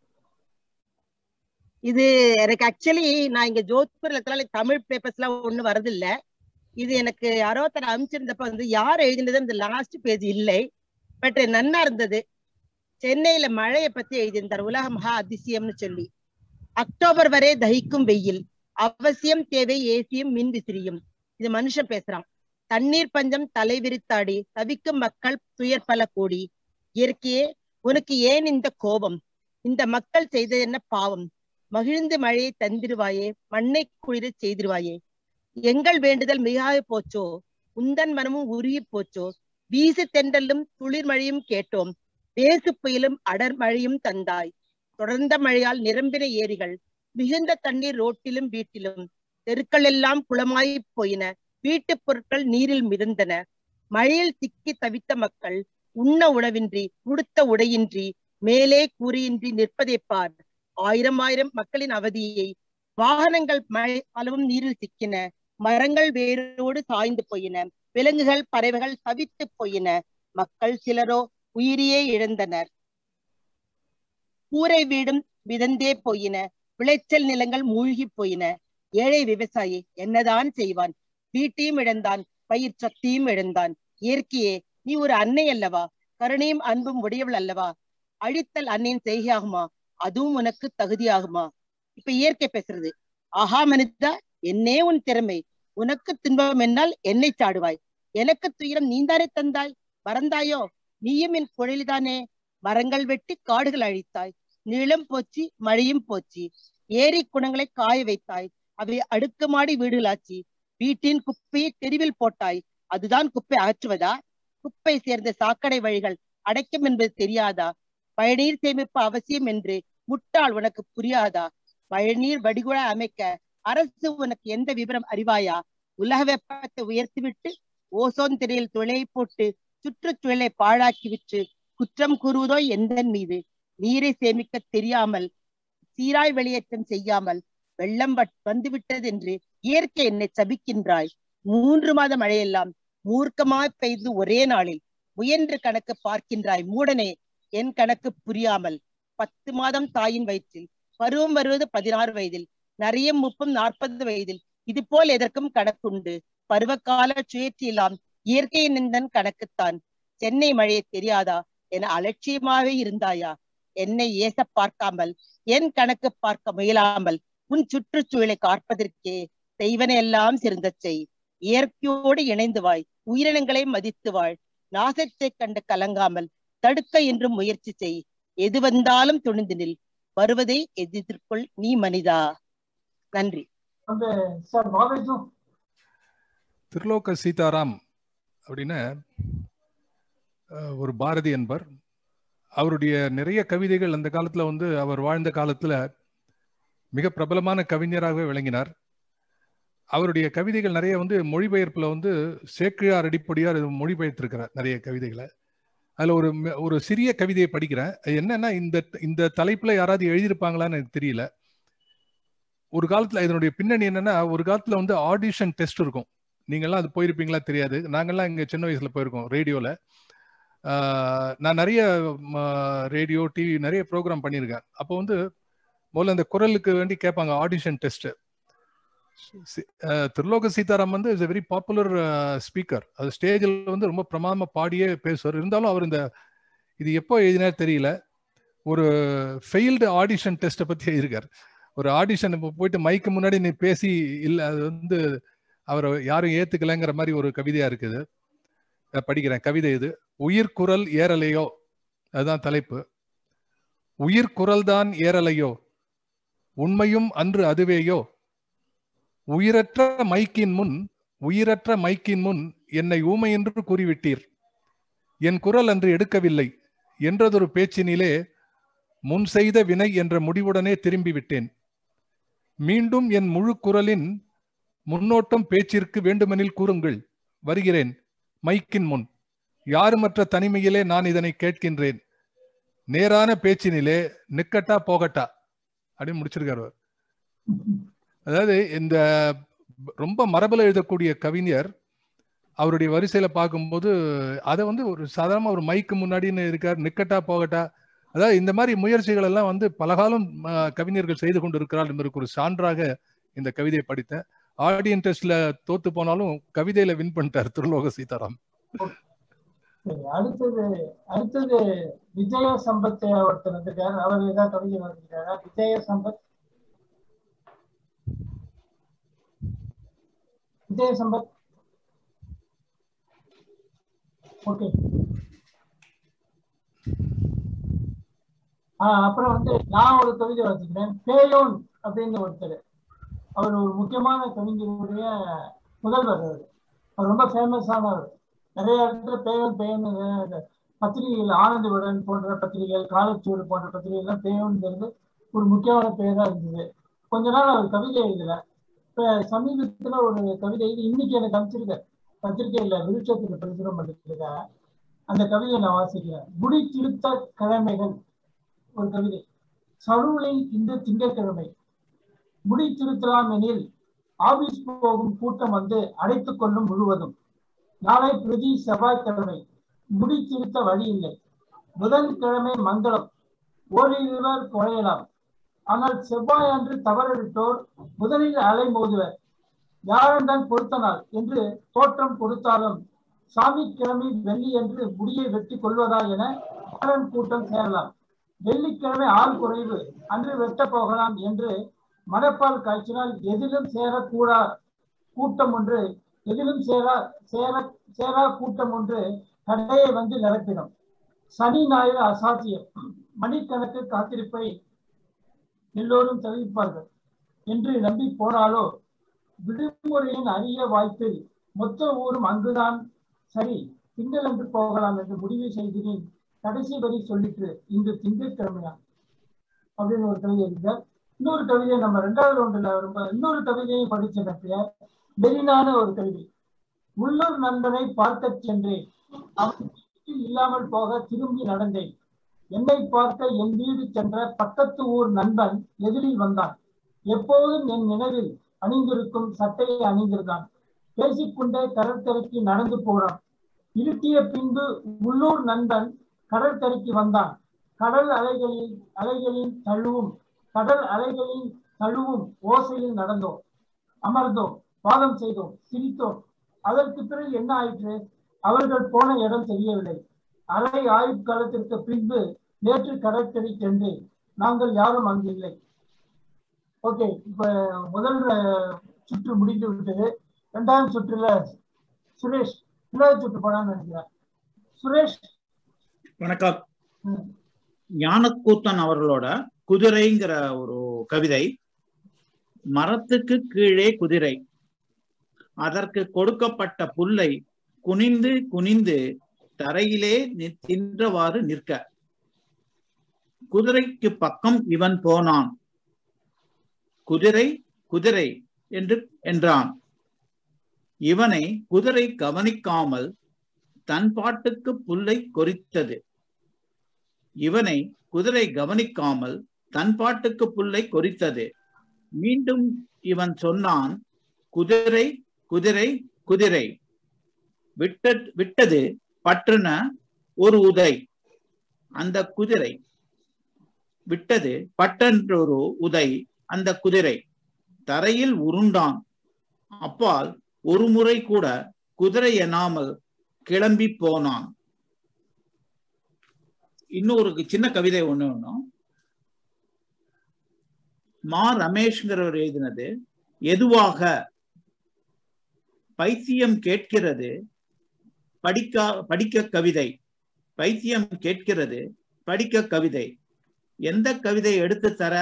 இது எனக்கு ஆக்சுவலி நான் இங்க ஜோத்பூர்ல இருக்கனால தமிழ் பேப்பர்ஸ் எல்லாம் ஒண்ணு வரதில்ல இது எனக்கு யாரோ தர அனுப்பிச்சிருந்தப்ப வந்து யார் எழுதினது இந்த லாஸ்ட் பேஜ் இல்லை பட் நன்னா இருந்தது சென்னையில மழையை பத்தி எழுதியிருந்தார் உலக மகா அதிசயம்னு சொல்லி அக்டோபர் வரை தகிக்கும் வெயில் அவசியம் தேவை ஏசியும் மின் விசிறியும் இது மனுஷன் பேசுறான் தண்ணீர் பஞ்சம் தலை விரித்தாடி தவிக்கும் மக்கள் துயர் பல கோடி இயற்கையே உனக்கு ஏன் இந்த கோபம் இந்த மக்கள் செய்தது என்ன பாவம் மகிழ்ந்து மழையை தந்திருவாயே மண்ணை குளிர செய்திருவாயே எங்கள் வேண்டுதல் மிகாய போச்சோ உந்தன் மனமும் உருகி போச்சோ வீசு தென்றலும் துளிர் மழையும் கேட்டோம் வேசு புயலும் அடர் மழையும் தந்தாய் தொடர்ந்த மழையால் நிரம்பின ஏரிகள் மிகுந்த தண்ணீர் ரோட்டிலும் வீட்டிலும் தெருக்கள் எல்லாம் குளமாய் போயின வீட்டுப் பொருட்கள் நீரில் மிதந்தன மழையில் சிக்கி தவித்த மக்கள் உண்ண உணவின்றி உடுத்த உடையின்றி மேலே கூறியின்றி நிற்பதை பார் ஆயிரம் ஆயிரம் மக்களின் அவதியை வாகனங்கள் மழை பலவும் நீரில் சிக்கின மரங்கள் வேரோடு சாய்ந்து போயின விலங்குகள் பறவைகள் தவித்து போயின மக்கள் சிலரோ உயிரையே இழந்தனர் கூரை வீடும் மிதந்தே போயின விளைச்சல் நிலங்கள் மூழ்கி போயின ஏழை விவசாயி என்னதான் செய்வான் வீட்டையும் இழந்தான் பயிர் சொத்தையும் இழந்தான் இயற்கையே நீ ஒரு அன்னை அல்லவா கருணையும் அன்பும் உடையவள் அல்லவா அழித்தல் அன்னையின் செய்கையாகுமா அதுவும் உனக்கு தகுதியாகுமா இப்ப இயற்கை பேசுறது ஆஹா மனிதா என்னே உன் திறமை உனக்கு துன்பம் என்னால் என்னை சாடுவாய் எனக்கு துயரம் நீந்தானே தந்தாய் மறந்தாயோ நீயும் என் குழலிதானே மரங்கள் வெட்டி காடுகள் அழித்தாய் நிலம் போச்சு மழையும் போச்சு ஏரி குணங்களை காய வைத்தாய் அவை அடுக்குமாடி வீடுகளாச்சு வீட்டின் குப்பையை தெருவில் போட்டாய் அதுதான் குப்பை அகற்றுவதா குப்பை சேர்ந்த சாக்கடை வழிகள் அடைக்கும் என்பது தெரியாதா மழைநீர் சேமிப்பு அவசியம் என்று முட்டாள் உனக்கு புரியாதா மழைநீர் வடிகுழா அமைக்க அரசு உனக்கு எந்த விவரம் அறிவாயா உலக வெப்பத்தை உயர்த்திவிட்டு ஓசோன் திரையில் துளையை போட்டு சுற்றுச்சூழலை பாழாக்கி விட்டு குற்றம் கூறுவதோ எந்தன் மீது நீரை சேமிக்க தெரியாமல் சீராய் வெளியேற்றம் செய்யாமல் வெள்ளம் வட்- வந்துவிட்டது என்று இயற்கை என்னை சபிக்கின்றாய் மூன்று மாத மழையெல்லாம் மூர்க்கமாய் பெய்து ஒரே நாளில் முயன்று கணக்கு பார்க்கின்றாய் மூடனே என் கணக்கு புரியாமல் பத்து மாதம் தாயின் வயிற்றில் பருவம் வருவது பதினாறு வயதில் நரியும் முப்பும் நாற்பது வயதில் இது போல் எதற்கும் கணக்குண்டு பருவகால சுழற்சியெல்லாம் இயற்கையின் நின்றன் கணக்குத்தான் சென்னை மழையை தெரியாதா என அலட்சியமாவே இருந்தாயா என்னை ஏச பார்க்காமல் என் கணக்கு பார்க்க முயலாமல் உன் சுற்றுச்சூழலை காப்பதற்கே செய்வன எல்லாம் சிறந்த செய் இயற்கையோடு இணைந்து வாய் உயிரினங்களை மதித்து வாழ் நாசத்தை கண்டு கலங்காமல் தடுக்க என்றும் முயற்சி செய் எது வந்தாலும் துணிந்து நில் வருவதை எதிர்கொள் நீ மனிதா நன்றி வந்து சார் பாபேஜு திருலோக சீதாராம் அப்படின்னு அஹ், ஒரு பாரதி என்பர் அவருடைய நிறைய கவிதைகள் அந்த காலத்துல வந்து அவர் வாழ்ந்த காலத்துல மிக பிரபலமான கவிஞராகவே விளங்கினார் அவருடைய கவிதைகள் நிறைய வந்து மொழிபெயர்ப்புல வந்து சேக்கிழார் அடிப்படையார் இது மொழிபெயர்த்திருக்கிறார் நிறைய கவிதைகளை அதுல ஒரு ம- ஒரு சிறிய கவிதையை படிக்கிறேன் அது என்னன்னா இந்த இந்த தலைப்புல யாராவது எழுதியிருப்பாங்களான்னு எனக்கு தெரியல ஒரு காலத்துல இதனுடைய பின்னணி என்னன்னா ஒரு காலத்துல வந்து ஆடிஷன் டெஸ்ட் இருக்கும் நீங்கெல்லாம் அது போயிருப்பீங்களா தெரியாது நாங்கெல்லாம் இங்க சின்ன வயசுல போயிருக்கோம் ரேடியோல நான் நிறைய ரேடியோ டிவி நிறைய ப்ரோக்ராம் பண்ணியிருக்கேன் அப்போ வந்து முதல்ல அந்த குரலுக்கு வேண்டி கேட்பாங்க ஆடிஷன் டெஸ்ட் திருலோக சீதாராம் வந்து is a very popular speaker அது ஸ்டேஜில் வந்து ரொம்ப பிரமாதமா பாடியே பேசுவார் இருந்தாலும் அவர் இந்த இது எப்போ எழுதினார் தெரியல ஒரு ஃபெயில்டு ஆடிஷன் டெஸ்ட்டை பத்தி எழுதியிருக்கார் ஒரு ஆடிஷன் இப்போ போயிட்டு மைக்கு முன்னாடி நீ பேசி இல்லை அது வந்து அவரை யாரும் ஏத்துக்கலைங்கிற மாதிரி ஒரு கவிதையா இருக்குது அஹ் படிக்கிறேன் கவிதை இது உயிர் குரல் ஏறலையோ அதுதான் தலைப்பு உயிர் குரல் தான் ஏறலையோ உண்மையும் அன்று அதுவேயோ உயிரற்ற மைக்கின் முன் உயிரற்ற மைக்கின் முன் என்னை ஊமை என்று கூறிவிட்டீர் என் குரல் அன்று எடுக்கவில்லை என்றதொரு பேச்சினிலே முன் செய்த வினை என்ற முடிவுடனே திரும்பி விட்டேன் மீண்டும் என் முழு குரலின் முன்னோட்டம் பேச்சிற்கு வேண்டுமெனில் கூறுங்கள் வருகிறேன் மைக்கின் முன் யாருமற்ற தனிமையிலே நான் இதனை கேட்கின்றேன் நேரான பேச்சினிலே நிக்கட்டா போகட்டா அப்படின்னு முடிச்சிருக்காரு அவர். அதாவது இந்த ரொம்ப மரபுல எழுதக்கூடிய கவிஞர் அவருடைய வரிசையில பார்க்கும்போது அதை வந்து ஒரு சாதாரண ஒரு மைக்கு முன்னாடின்னு இருக்கார் நிக்கட்டா போகட்டா அதாவது இந்த மாதிரி முயற்சிகள் எல்லாம் வந்து பலகாலம் அஹ், கவிஞர்கள் செய்து கொண்டு இருக்கிறார் என்பதற்கு ஒரு சான்றாக இந்த கவிதையை படித்தேன் ஆடியன் டெஸ்ட்ல தோத்து போனாலும் கவிதையில வின் பண்ணிட்டார் திருலோக சீதாராம் சரி அடுத்தது அடுத்தது விஜய சம்பத் ஒருத்தர் வந்திருக்காரு அவர் ஏதாவது கவிதை வந்திருக்காரா விஜய சம்பத் விஜய சம்பத் ஓகே ஆஹ் அப்புறம் வந்து நான் ஒரு கவிதை வாசிக்கிறேன் பேயோன் அப்படின்னு ஒருத்தர் அவர் ஒரு முக்கியமான கவிஞருடைய முதல்வர் அவர் அவர் ரொம்ப ஃபேமஸானவர் நிறைய இடத்துல பேயன் பேயன் பத்திரிகைகள் ஆனந்த விடன் போன்ற பத்திரிகைகள் காலச்சூடு போன்ற பத்திரிகைகள்லாம் பேயன்ங்கிறது ஒரு முக்கியமான பெயரா இருந்தது கொஞ்ச நாள் அவர் கவிதை எழுதல இப்ப சமீபத்துல ஒரு கவிதை எழுதி இன்னைக்கு எனக்கு அனுப்பிச்சிருக்காரு பத்திரிகையில விருட்சத்துல பிரசுரம் பண்ணிருக்க அந்த கவிதையை நான் வாசிக்கிறேன் முடி திருத்த கிழமைகள் ஒரு கவிதை சருளில் இந்த திங்கட்கிழமை முடி திருத்தலாம் எனில் ஆபீஸ் போகும் கூட்டம் வந்து அடைத்துக் கொள்ளும் முழுவதும் நாளை பிரதி செவ்வாய்க்கிழமை முடி திருத்த வழி இல்லை புதன்கிழமை மங்களம் ஓரிருவர் குறையலாம் ஆனால் செவ்வாய் அன்று தவறிட்டோர் முதலில் அலை மோதுவர் யாரென்றால் பொறுத்த நாள் என்று தோற்றம் கொடுத்தாலும் சாமி கிழமை வெள்ளி என்று முடியை வெட்டி கொள்வதா என மாறன் கூட்டம் சேரலாம் வெள்ளிக்கிழமை ஆள் குறைவு அன்று வெட்ட போகலாம் என்று மனப்பால் காய்ச்சினால் எதிலும் சேரக்கூடா கூட்டம் ஒன்று எதிலும் சேரா சேர சேரா கூட்டம் ஒன்று கடையை வந்து நிரப்பிடும் சனி ஞாயிறு அசாத்தியம் மணிக்கணக்கு காத்திருப்பை எல்லோரும் தவிர்ப்பார்கள் என்று நம்பி போனாலோ விடுமுறையின் அரிய வாய்ப்பில் மொத்த ஊரும் அங்குதான் சரி திங்கள் என்று போகலாம் என்று முடிவு செய்கிறேன் கடைசி வரி சொல்லிட்டு இன்று திங்கட்கிழமையா அப்படின்னு ஒரு கவிதை இருக்கிறார் இன்னொரு கவிதை நம்ம ரெண்டாவது ஒன்றுல ரொம்ப இன்னொரு கவிதையும் படிச்ச மெரினான ஒரு கவிதை உள்ளூர் நண்பனை பார்க்கச் சென்றேன் அவன் வீட்டில் இல்லாமல் போக திரும்பி நடந்தேன் என்னை பார்க்க என் வீடு சென்ற பக்கத்து ஊர் நண்பன் எதிரில் வந்தான் எப்போதும் என் நினைவில் அணிந்திருக்கும் சட்டையை அணிந்திருந்தான் பேசிக்கொண்டே கடற்கரைக்கு நடந்து போனான் இருட்டிய பின்பு உள்ளூர் நண்பன் கடற்கரைக்கு வந்தான் கடல் அலைகளில் அலைகளின் தழுவும் கடல் அலைகளின் தழுவும் ஓசையில் நடந்தோம் அமர்ந்தோம் வாதம் செய்தோம் சிரித்தோம் அதற்கு பிறகு என்ன ஆயிற்று அவர்கள் போன இடம் தெரியவில்லை அரை ஆயுட்காலத்திற்கு பின்பு நேற்று கடற்கரை சென்றேன் நாங்கள் யாரும் அங்கு இல்லை ஓகே இப்ப முதல் அஹ், சுற்று முடிந்து விட்டது இரண்டாவது சுற்றுல சுரேஷ் இரண்டாவது சுற்று போனான்னு நினைக்கிறேன் சுரேஷ் வணக்கம் ம். ஞானக்கூத்தன் அவர்களோட குதிரைங்கிற ஒரு கவிதை மரத்துக்கு கீழே குதிரை அதற்கு கொடுக்கப்பட்ட புல்லை குனிந்து குனிந்து தரையிலே நி- தின்றவாறு நிற்க குதிரைக்கு பக்கம் இவன் போனான் குதிரை குதிரை என்று என்றான் இவனை குதிரை கவனிக்காமல் தன் பாட்டுக்கு புல்லை கொறித்தது இவனை குதிரை கவனிக்காமல் தன் பாட்டுக்கு புல்லை கொறித்தது மீண்டும் இவன் சொன்னான் குதிரை குதிரை குதிரை விட்ட விட்டது பற்றுன ஒரு உதை அந்த குதிரை விட்டது பட்டென்றொரு உதை அந்த குதிரை தரையில் உருண்டான் அப்பால் ஒரு முறை கூட குதிரை எனாமல் கிளம்பி போனான் இன்னொரு சின்ன கவிதை ஒண்ணு ஒண்ணும் மா ரமேஷ்ங்கிறவர் எழுதினது எதுவாக பைத்தியம் கேட்கிறது படிக்க படிக்க கவிதை பைத்தியம் கேட்கிறது படிக்க கவிதை எந்த கவிதை எடுத்து தர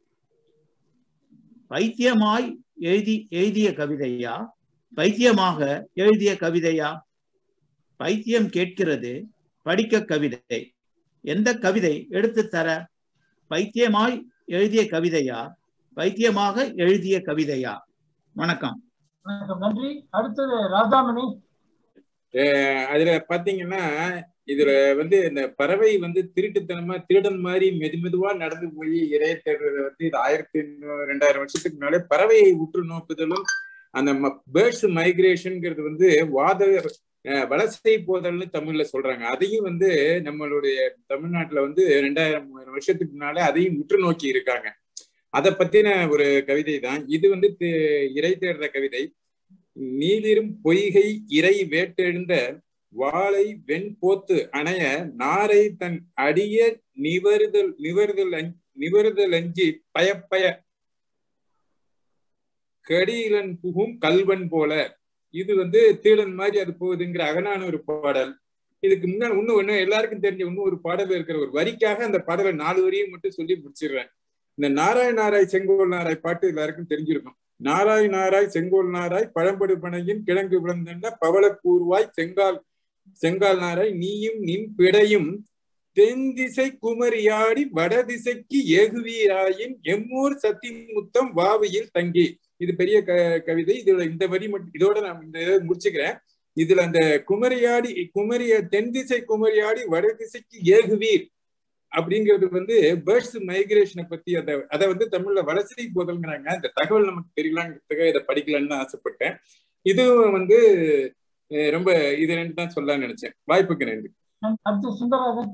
பைத்தியமாய் எழுதி எழுதிய கவிதையா பைத்தியமாக எழுதிய கவிதையா பைத்தியம் கேட்கிறது படிக்க கவிதை எந்த கவிதை எடுத்து தர பைத்தியமாய் எழுதிய கவிதையா பைத்தியமாக எழுதிய கவிதையா வணக்கம் வணக்கம் நன்றி அடுத்தது ராதாமணி அஹ் அதுல பாத்தீங்கன்னா இதுல வந்து இந்த பறவை வந்து திருட்டுத்தனமா திருடன் மாதிரி மெது மெதுவா நடந்து போய் இறைய தேடுறது வந்து இது ஆயிரத்தி எண்ணூறு ரெண்டாயிரம் வருஷத்துக்கு முன்னாலே பறவையை உற்று நோக்குதலும் அந்த பேர்ட்ஸ் மைக்ரேஷன்ங்கிறது வந்து வாத அஹ், வலசை போதல்னு தமிழ்ல சொல்றாங்க அதையும் வந்து நம்மளுடைய தமிழ்நாட்டுல வந்து ரெண்டாயிரம் மூவாயிரம் வருஷத்துக்கு முன்னாலே அதையும் உற்று நோக்கி இருக்காங்க அதை பத்தின ஒரு கவிதை தான் இது வந்து தே- இறை தேடுற கவிதை நீதிரும் பொய்கை இறை வேட்டெழுந்த வாளை வெண்போத்து அணைய நாரை தன் அடிய நிவருதல் நிவருதல் அஞ்- நிவருதல் அஞ்சி பயப்பய கடியிலன் புகும் கல்வன் போல இது வந்து தீழன் மாதிரி அது போகுதுங்கிற அகனான ஒரு பாடல் இதுக்கு முன்னாடி இன்னும் ஒண்ணு எல்லாருக்கும் தெரிஞ்ச இன்னும் ஒரு பாடல் இருக்கிற ஒரு வரிக்காக அந்த பாடலை நாலு வரியும் மட்டும் சொல்லி முடிச்சிடுறேன் இந்த நாராய் நாராய் செங்கோல் நாராய் பாட்டு எல்லாருக்கும் தெரிஞ்சிருக்கும் நாராய் நாராய் செங்கோல் நாராய் பழம்படு பனையின் கிழங்கு விளந்தென்ன பவளக்கூர்வாய் செங்கால் செங்கால் நாராய் நீயும் நின் பிடையும் தென் திசை குமரியாடி வடதிசைக்கு ஏகுவீராயின் எம்மூர் சத்திமுத்தம் வாவியில் தங்கி இது பெரிய க கவிதை இதுல இந்த வரி மட்டும் இதோட நான் இந்த இதை முடிச்சுக்கிறேன் இதுல அந்த குமரியாடி குமரிய தென் திசை குமரியாடி வடதிசைக்கு ஏகுவீர் அப்படிங்கிறது வந்து பேர்ட்ஸ் மைக்ரேஷனை பத்தி அதை அதை வந்து தமிழ்ல வலசை போதல்ங்கிறாங்க இந்த தகவல் நமக்கு தெரியலாங்கிறதுக்காக இதை படிக்கலாம்னு தான் ஆசைப்பட்டேன் இதுவும் வந்து அஹ், ரொம்ப இது ரெண்டு தான் சொல்ல நினைச்சேன் வாய்ப்புக்கு நன்றி அடுத்து சுந்தரராஜன்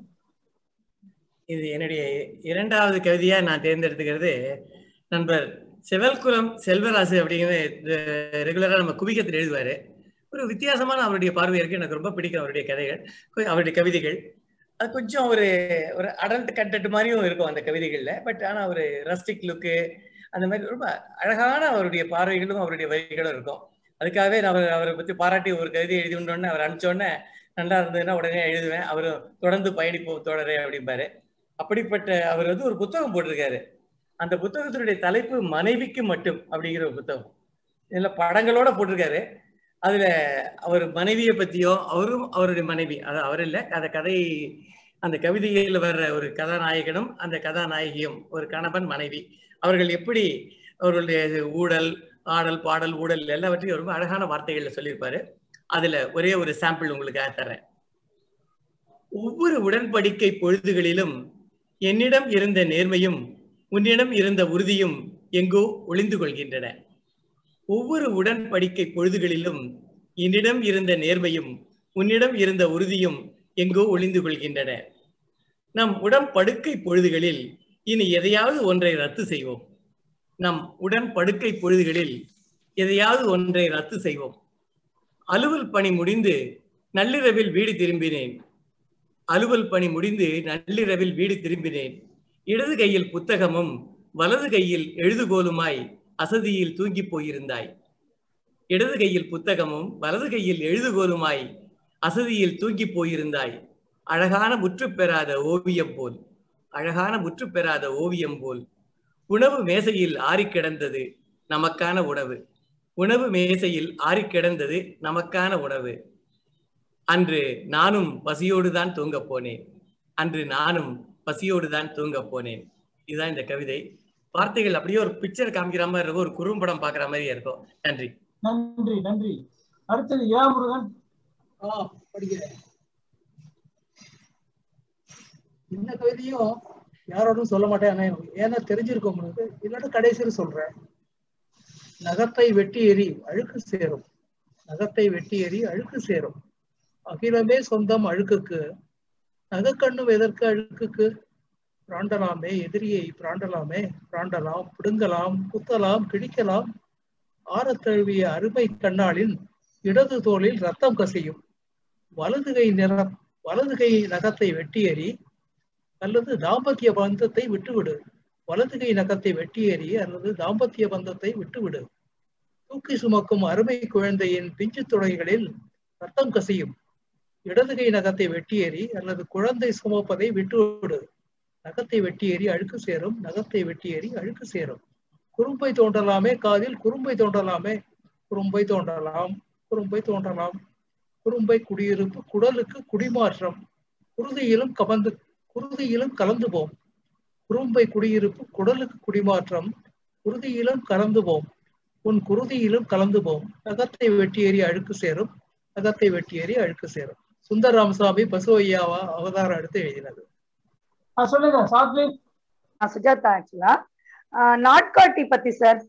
இது என்னுடைய இரண்டாவது கவிதையா நான் தேர்ந்தெடுத்துக்கிறது நண்பர் செவல்குலம் செல்வராசு அப்படிங்கிறது ரெகுலரா நம்ம குவிக்கத்தில் எழுதுவாரு ஒரு வித்தியாசமான அவருடைய பார்வை இருக்கு எனக்கு ரொம்ப பிடிக்கும் அவருடைய கதைகள் கொ- அவருடைய கவிதைகள் அது கொஞ்சம் ஒரு ஒரு அடல்ட் கண்டென்ட் மாதிரியும் இருக்கும் அந்த கவிதைகள்ல பட் ஆனா ஒரு ரஸ்டிக் லுக்கு அந்த மாதிரி ரொம்ப அழகான அவருடைய பார்வைகளும் அவருடைய வரிகளும் இருக்கும் அதுக்காகவே நான் அவர் அவரை பத்தி பாராட்டி ஒரு கவிதை எழுதி உடனே அவர் அனுப்பிச்ச உடனே நல்லா இருந்ததுன்னா உடனே எழுதுவேன் அவர் தொடர்ந்து பயணிப்போம் தொடரே அப்படிம்பாரு அப்படிப்பட்ட அவர் வந்து ஒரு புத்தகம் போட்டிருக்காரு அந்த புத்தகத்தினுடைய தலைப்பு மனைவிக்கு மட்டும் அப்படிங்கிற ஒரு புத்தகம் இதுல படங்களோட போட்டிருக்காரு அதுல அவர் மனைவியை பத்தியோ அவரும் அவருடைய மனைவி அது அவர் இல்ல அந்த கதை அந்த கவிதையில் வர்ற ஒரு கதாநாயகனும் அந்த கதாநாயகியும் ஒரு கணவன் மனைவி அவர்கள் எப்படி அவர்களுடைய ஊடல் ஆடல் பாடல் ஊடல் எல்லாவற்றையும் ரொம்ப அழகான வார்த்தைகள்ல சொல்லியிருப்பாரு அதுல ஒரே ஒரு சாம்பிள் உங்களுக்காக தர்றேன் ஒவ்வொரு உடன்படிக்கை பொழுதுகளிலும் என்னிடம் இருந்த நேர்மையும் உன்னிடம் இருந்த உறுதியும் எங்கோ ஒளிந்து கொள்கின்றன ஒவ்வொரு உடன்படிக்கை பொழுதுகளிலும் என்னிடம் இருந்த நேர்மையும் உன்னிடம் இருந்த உறுதியும் எங்கோ ஒளிந்து கொள்கின்றன நம் உடன்படுக்கை பொழுதுகளில் இனி எதையாவது ஒன்றை ரத்து செய்வோம் நம் உடன்படுக்கை பொழுதுகளில் எதையாவது ஒன்றை ரத்து செய்வோம் அலுவல் பணி முடிந்து நள்ளிரவில் வீடு திரும்பினேன் அலுவல் பணி முடிந்து நள்ளிரவில் வீடு திரும்பினேன் இடது கையில் புத்தகமும் வலது கையில் எழுதுகோலுமாய் அசதியில் தூங்கி போயிருந்தாய் இடது கையில் புத்தகமும் வலது கையில் எழுதுகோலுமாய் அசதியில் தூங்கி போயிருந்தாய் அழகான முற்று பெறாத ஓவியம் போல் அழகான முற்று பெறாத ஓவியம் போல் உணவு மேசையில் ஆறி கிடந்தது நமக்கான உணவு உணவு மேசையில் ஆறி கிடந்தது நமக்கான உணவு அன்று நானும் பசியோடு தான் தூங்க போனேன் அன்று நானும் பசியோடு தான் தூங்க போனேன் இதுதான் இந்த கவிதை வார்த்தைகள் அப்படியே ஒரு பிக்சர் காமிக்கிற மாதிரி இருக்கும் ஒரு குறும்படம் பாக்குற மாதிரி இருக்கும் நன்றி நன்றி நன்றி அடுத்தது ஏ முருகன் ஆ படிக்கிறேன் இந்த கவிதையும் யாரோடும் சொல்ல மாட்டேன் ஆனா ஏன்னா தெரிஞ்சிருக்கும் உங்களுக்கு இல்லாட்ட கடைசியில் சொல்றேன் நகத்தை வெட்டி எறி அழுக்கு சேரும் நகத்தை வெட்டி எறி அழுக்கு சேரும் அகிலமே சொந்தம் அழுக்குக்கு நகக்கண்ணும் எதற்கு அழுக்குக்கு பிராண்டலாமே எதிரியை பிராண்டலாமே பிராண்டலாம் பிடுங்கலாம் குத்தலாம் கிழிக்கலாம் ஆறத் தழுவிய அருமை கண்ணாளின் இடது தோளில் ரத்தம் கசியும் வலது கை நிற வலது கை நகத்தை வெட்டி எறி அல்லது தாம்பத்திய பந்தத்தை விட்டுவிடு வலது கை நகத்தை வெட்டி எறி அல்லது தாம்பத்திய பந்தத்தை விட்டுவிடு தூக்கி சுமக்கும் அருமை குழந்தையின் பிஞ்சு துளைகளில் ரத்தம் கசியும் இடது கை நகத்தை வெட்டி எறி அல்லது குழந்தை சுமப்பதை விட்டுவிடு நகத்தை வெட்டி எறி அழுக்கு சேரும் நகத்தை வெட்டி எறி அழுக்கு சேரும் குறும்பை தோண்டலாமே காதில் குறும்பை தோண்டலாமே குறும்பை தோண்டலாம் குறும்பை தோண்டலாம் குறும்பை குடியிருப்பு குடலுக்கு குடிமாற்றம் குருதியிலும் கவர்ந்து குருதியிலும் கலந்து போம் குறும்பை குடியிருப்பு குடலுக்கு குடிமாற்றம் குருதியிலும் கலந்து போம் உன் குருதியிலும் கலந்து போம் நகத்தை வெட்டி ஏறி அழுக்கு சேரும் நகத்தை வெட்டி ஏறி அழுக்கு சேரும் சுந்தர் ராமசாமி பசு ஐயாவா அவதாரம் எடுத்து எழுதினது சொல்லுங்க சாத்வி சுஜாதா ஆக்சுவலா நாட்காட்டி பத்தி சார்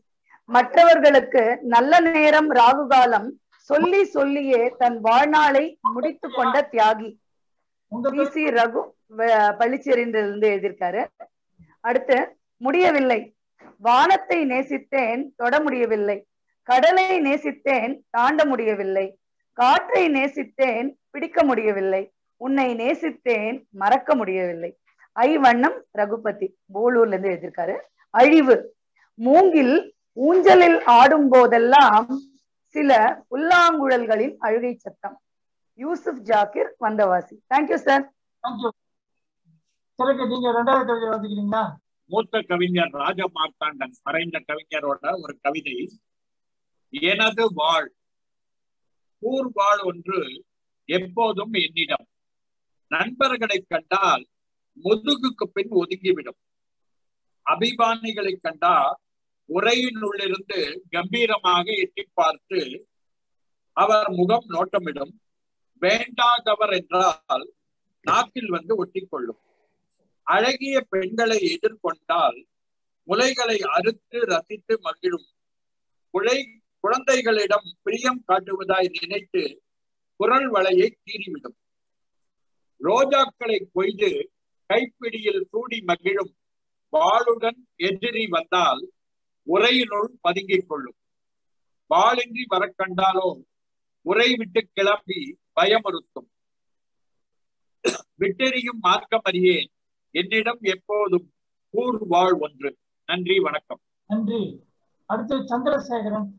மற்றவர்களுக்கு நல்ல நேரம் ராகு காலம் சொல்லி சொல்லியே தன் வாழ்நாளை முடித்து கொண்ட தியாகி வி சி ரகு வ- பள்ளிச்சேரியிலிருந்து எழுதியிருக்காரு அடுத்து முடியவில்லை வானத்தை நேசித்தேன் தொட முடியவில்லை கடலை நேசித்தேன் தாண்ட முடியவில்லை காற்றை நேசித்தேன் பிடிக்க முடியவில்லை உன்னை நேசித்தேன் மறக்க முடியவில்லை ஐ வண்ணம் ரகுபதி போலூர்ல இருந்து எழுதியிருக்காரு அழிவு மூங்கில் ஊஞ்சலில் ஆடும் போதெல்லாம் சில புல்லாங்குழல்களின் அழுகை சத்தம் Yusuf Zakir Vandavasi thank you sir thank you சிறகு நீங்க ரெண்டாவது கவிதை வாசிக்கிறீங்களா மூத்த கவிஞர் ராஜ மார்த்தாண்டன் மறைந்த கவிஞரோட ஒரு கவிதை எனது வாழ் கூர் வாழ் ஒன்று எப்போதும் என்னிடம் நண்பர்களை கண்டால் முதுகுக்கு பின் ஒதுங்கிவிடும் அபிமானிகளை கண்டால் உரையினுள்ளிருந்து கம்பீரமாக எட்டி பார்த்து அவர் முகம் நோட்டமிடும் வேண்டாதவர் என்றால் நாக்கில் வந்து ஒட்டிக்கொள்ளும் அழகிய பெண்களை எதிர்கொண்டால் முலைகளை அறுத்து ரசித்து மகிழும் குழை குழந்தைகளிடம் பிரியம் காட்டுவதாய் நினைத்து குரல் வளையை கீறிவிடும் ரோஜாக்களை கொய்து கைப்பிடியில் சூடி மகிழும் வாளுடன் எதிரி வந்தால் உரையினுள் பதுங்கிக் கொள்ளும் வாளின்றி வரக் கண்டாலோ உரை விட்டு கிளம்பி பயமுறுத்தும் விட்டெறியும் மார்க்கம் அறியேன் என்னிடம் எப்போதும் கூர் வாழ் ஒன்று நன்றி வணக்கம் நன்றி அடுத்து சந்திரசேகரன்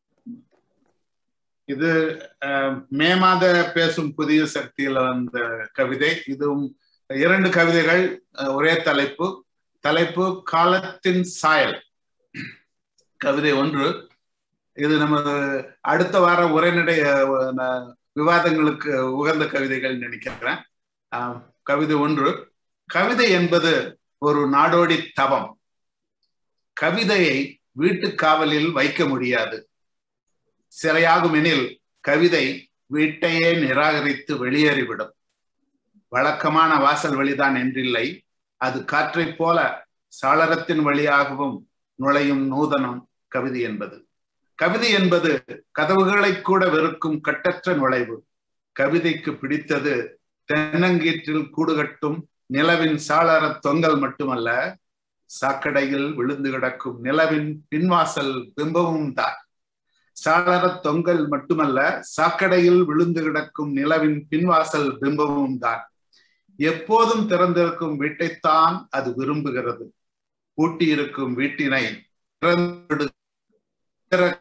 இது அஹ், மே மாத பேசும் புதிய சக்தியில வந்த கவிதை இதுவும் இரண்டு கவிதைகள் அஹ், ஒரே தலைப்பு தலைப்பு காலத்தின் சாயல் கவிதை ஒன்று இது நமது அடுத்த வார உரைநடை அஹ், ந- விவாதங்களுக்கு உகந்த கவிதைகள் நினைக்கிறேன் ஆஹ், கவிதை ஒன்று கவிதை என்பது ஒரு நாடோடி தவம் கவிதையை வீட்டு காவலில் வைக்க முடியாது சிறையாகும் எனில் கவிதை வீட்டையே நிராகரித்து வெளியேறிவிடும் வழக்கமான வாசல் வழிதான் என்றில்லை அது காற்றைப் போல சாளரத்தின் வழியாகவும் நுழையும் நூதனம் கவிதை என்பது கவிதை என்பது கதவுகளை கூட வெறுக்கும் கட்டற்ற நுழைவு கவிதைக்கு பிடித்தது தென்னங்கீற்றில் கூடுகட்டும் நிலவின் சாளர தொங்கல் மட்டுமல்ல சாக்கடையில் விழுந்து கிடக்கும் நிலவின் பின்வாசல் பிம்பமும் தான் சாளர தொங்கல் மட்டுமல்ல சாக்கடையில் விழுந்து கிடக்கும் நிலவின் பின்வாசல் பிம்பமும் தான் எப்போதும் திறந்திருக்கும் வீட்டைத்தான் அது விரும்புகிறது பூட்டியிருக்கும் வீட்டினை திறந்து திற-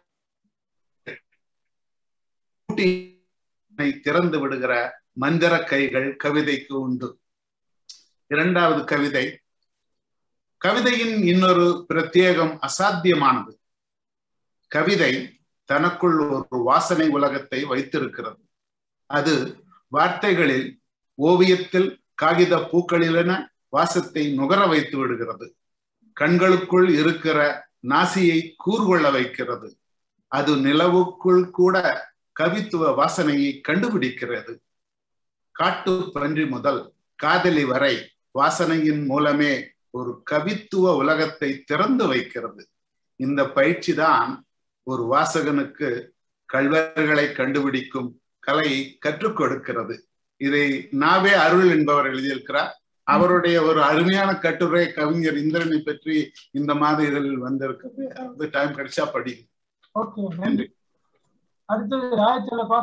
பூட்டினை திறந்து விடுகிற மந்திர கைகள் கவிதைக்கு உண்டு இரண்டாவது கவிதை கவிதையின் இன்னொரு பிரத்யேகம் அசாத்தியமானது கவிதை தனக்குள் ஒரு வாசனை உலகத்தை வைத்திருக்கிறது அது வார்த்தைகளில் ஓவியத்தில் காகித பூக்களிலென வாசத்தை நுகர வைத்து விடுகிறது கண்களுக்குள் இருக்கிற நாசியை கூர்கொள்ள வைக்கிறது அது நிலவுக்குள் கூட கவித்துவ வாசனையை கண்டுபிடிக்கிறது காட்டு பன்றி முதல் காதலி வரை வாசனையின் மூலமே ஒரு கவித்துவ உலகத்தை திறந்து வைக்கிறது இந்த பயிற்சி தான் ஒரு வாசகனுக்கு கல்வர்களை கண்டுபிடிக்கும் கலையை கற்றுக் கொடுக்கிறது இதை நாவே அருள் என்பவர் எழுதியிருக்கிறார் அவருடைய ஒரு அருமையான கட்டுரை கவிஞர் இந்திரனை பற்றி இந்த மாத இதழில் வந்திருக்கிறது அது டைம் கிடைச்சா படி ஓகே நன்றி அடுத்தது ராயச்சலப்பா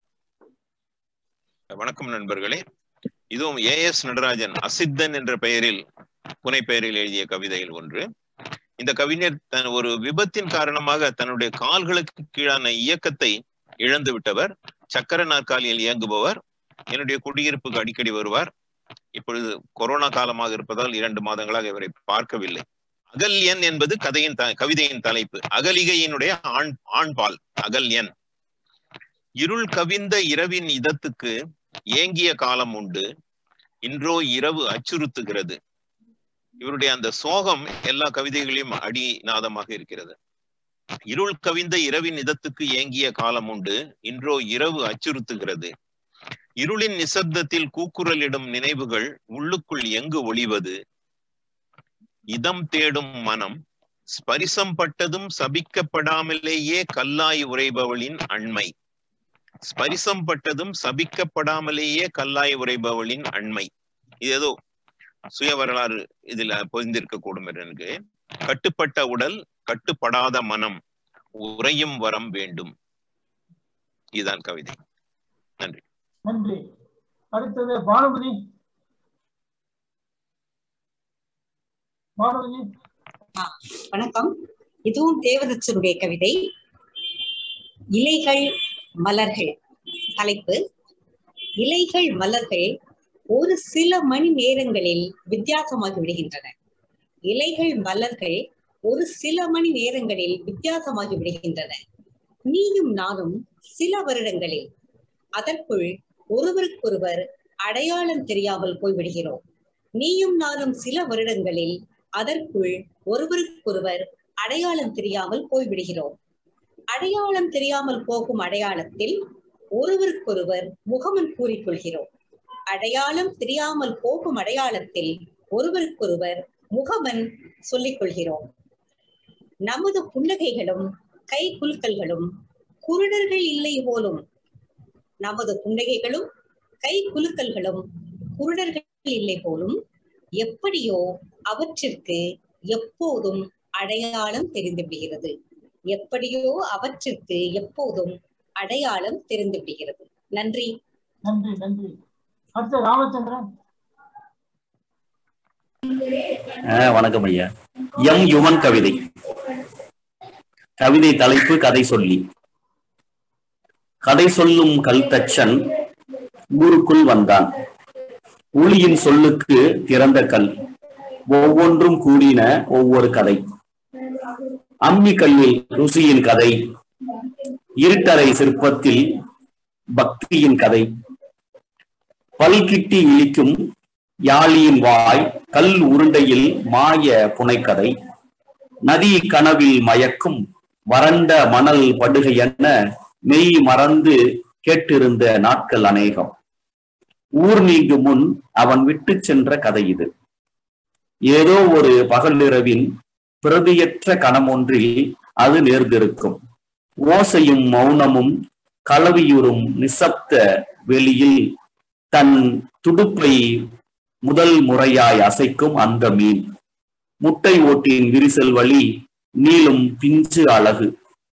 வணக்கம் நண்பர்களே இதுவும் ஏ எஸ் நடராஜன் அசித்தன் என்ற பெயரில் புனை பெயரில் எழுதிய கவிதையில் ஒன்று இந்த கவிஞர் தன் ஒரு விபத்தின் காரணமாக தன்னுடைய கால்களுக்கு கீழான இயக்கத்தை இழந்து விட்டவர் சக்கர நாற்காலியில் இயங்குபவர் என்னுடைய குடியிருப்புக்கு அடிக்கடி வருவார் இப்பொழுது கொரோனா காலமாக இருப்பதால் இரண்டு மாதங்களாக இவரை பார்க்கவில்லை அகல்யன் என்பது கதையின் த- கவிதையின் தலைப்பு அகலிகையினுடைய ஆண் ஆண்பால் அகல்யன் இருள் கவிந்த இரவின் இதத்துக்கு ஏங்கிய காலம் உண்டு இன்றோ இரவு அச்சுறுத்துகிறது இவருடைய அந்த சோகம் எல்லா கவிதைகளையும் அடிநாதமாக இருக்கிறது இருள் கவிந்த இரவின் இதத்துக்கு ஏங்கிய காலம் உண்டு இன்றோ இரவு அச்சுறுத்துகிறது இருளின் நிசப்தத்தில் கூக்குரலிடும் நினைவுகள் உள்ளுக்குள் எங்கு ஒளிவது இதம் தேடும் மனம் ஸ்பரிசம் பட்டதும் சபிக்கப்படாமலேயே கல்லாய் உரைபவளின் அண்மை ஸ்பரிசம் பட்டதும் சபிக்கப்படாமலேயே கல்லாய் உரைபவளின் அண்மை இது ஏதோ சுய வரலாறு இதுல பொதிந்திருக்க கூடும் எனக்கு கட்டுப்பட்ட உடல் கட்டுப்படாத மனம் உறையும் வரம் வேண்டும் இதுதான் கவிதை நன்றி நன்றி அடுத்தது பானுமதி பானுமதி வணக்கம் இதுவும் தேவதச்சனுடைய கவிதை இலைகள் மலர்கள் தலைப்பு இலைகள் மலர்கள் ஒரு சில மணி நேரங்களில் வித்தியாசமாகி விடுகின்றன இலைகள் மலர்கள் ஒரு சில மணி நேரங்களில் வித்தியாசமாகி விடுகின்றன நீயும் நானும் சில வருடங்களில் அதற்குள் ஒருவருக்கொருவர் அடையாளம் தெரியாமல் போய்விடுகிறோம் நீயும் நானும் சில வருடங்களில் அதற்குள் ஒருவருக்கொருவர் அடையாளம் தெரியாமல் போய்விடுகிறோம் அடையாளம் தெரியாமல் போகும் அடையாளத்தில் ஒருவருக்கொருவர் முகமன் கூறிக்கொள்கிறோம் அடையாளம் தெரியாமல் போகும் அடையாளத்தில் ஒருவருக்கொருவர் முகமன் சொல்லிக் கொள்கிறோம் நமது புன்னகைகளும் கை குலுக்கல்களும் குருடர்கள் இல்லை போலும் நமது புன்னகைகளும் கை குலுக்கல்களும் குருடர்கள் இல்லை போலும் எப்படியோ அவற்றிற்கு எப்போதும் அடையாளம் தெரிந்து விடுகிறது எப்படியோ அவற்றிற்கு எப்போதும் அடையாளம் தெரிந்து விடுகிறது நன்றி நன்றி நன்றி அடுத்து ராமச்சந்திரன் ஆஹ் வணக்கம் ஐயா எம் யுவன் கவிதை கவிதை தலைப்பு கதை சொல்லி கதை சொல்லும் கல்தச்சன் ஊருக்குள் வந்தான் ஊழியின் சொல்லுக்கு திறந்த கல் ஒவ்வொன்றும் கூடின ஒவ்வொரு கதை அம்மி கல்லில் ருசியின் கதை இருட்டறை சிற்பத்தில் பக்தியின் கதை பல்கிட்டி இழிக்கும் யாழியின் வாய் கல் உருண்டையில் மாய புனைக்கதை நதி கனவில் மயக்கும் வறண்ட மணல் படுகை என மெய் மறந்து கேட்டிருந்த நாட்கள் அநேகம் ஊர் நீங்கும் முன் அவன் விட்டு சென்ற கதை இது ஏதோ ஒரு பகலிரவின் பிரதியற்ற கணமொன்றில் அது நேர்ந்திருக்கும் ஓசையும் மௌனமும் கலவியுறும் நிசப்த வெளியில் தன் துடுப்பை முதல் முறையாய் அசைக்கும் அந்த மீன் முட்டை ஓட்டின் விரிசல் வழி நீளும் பிஞ்சு அழகு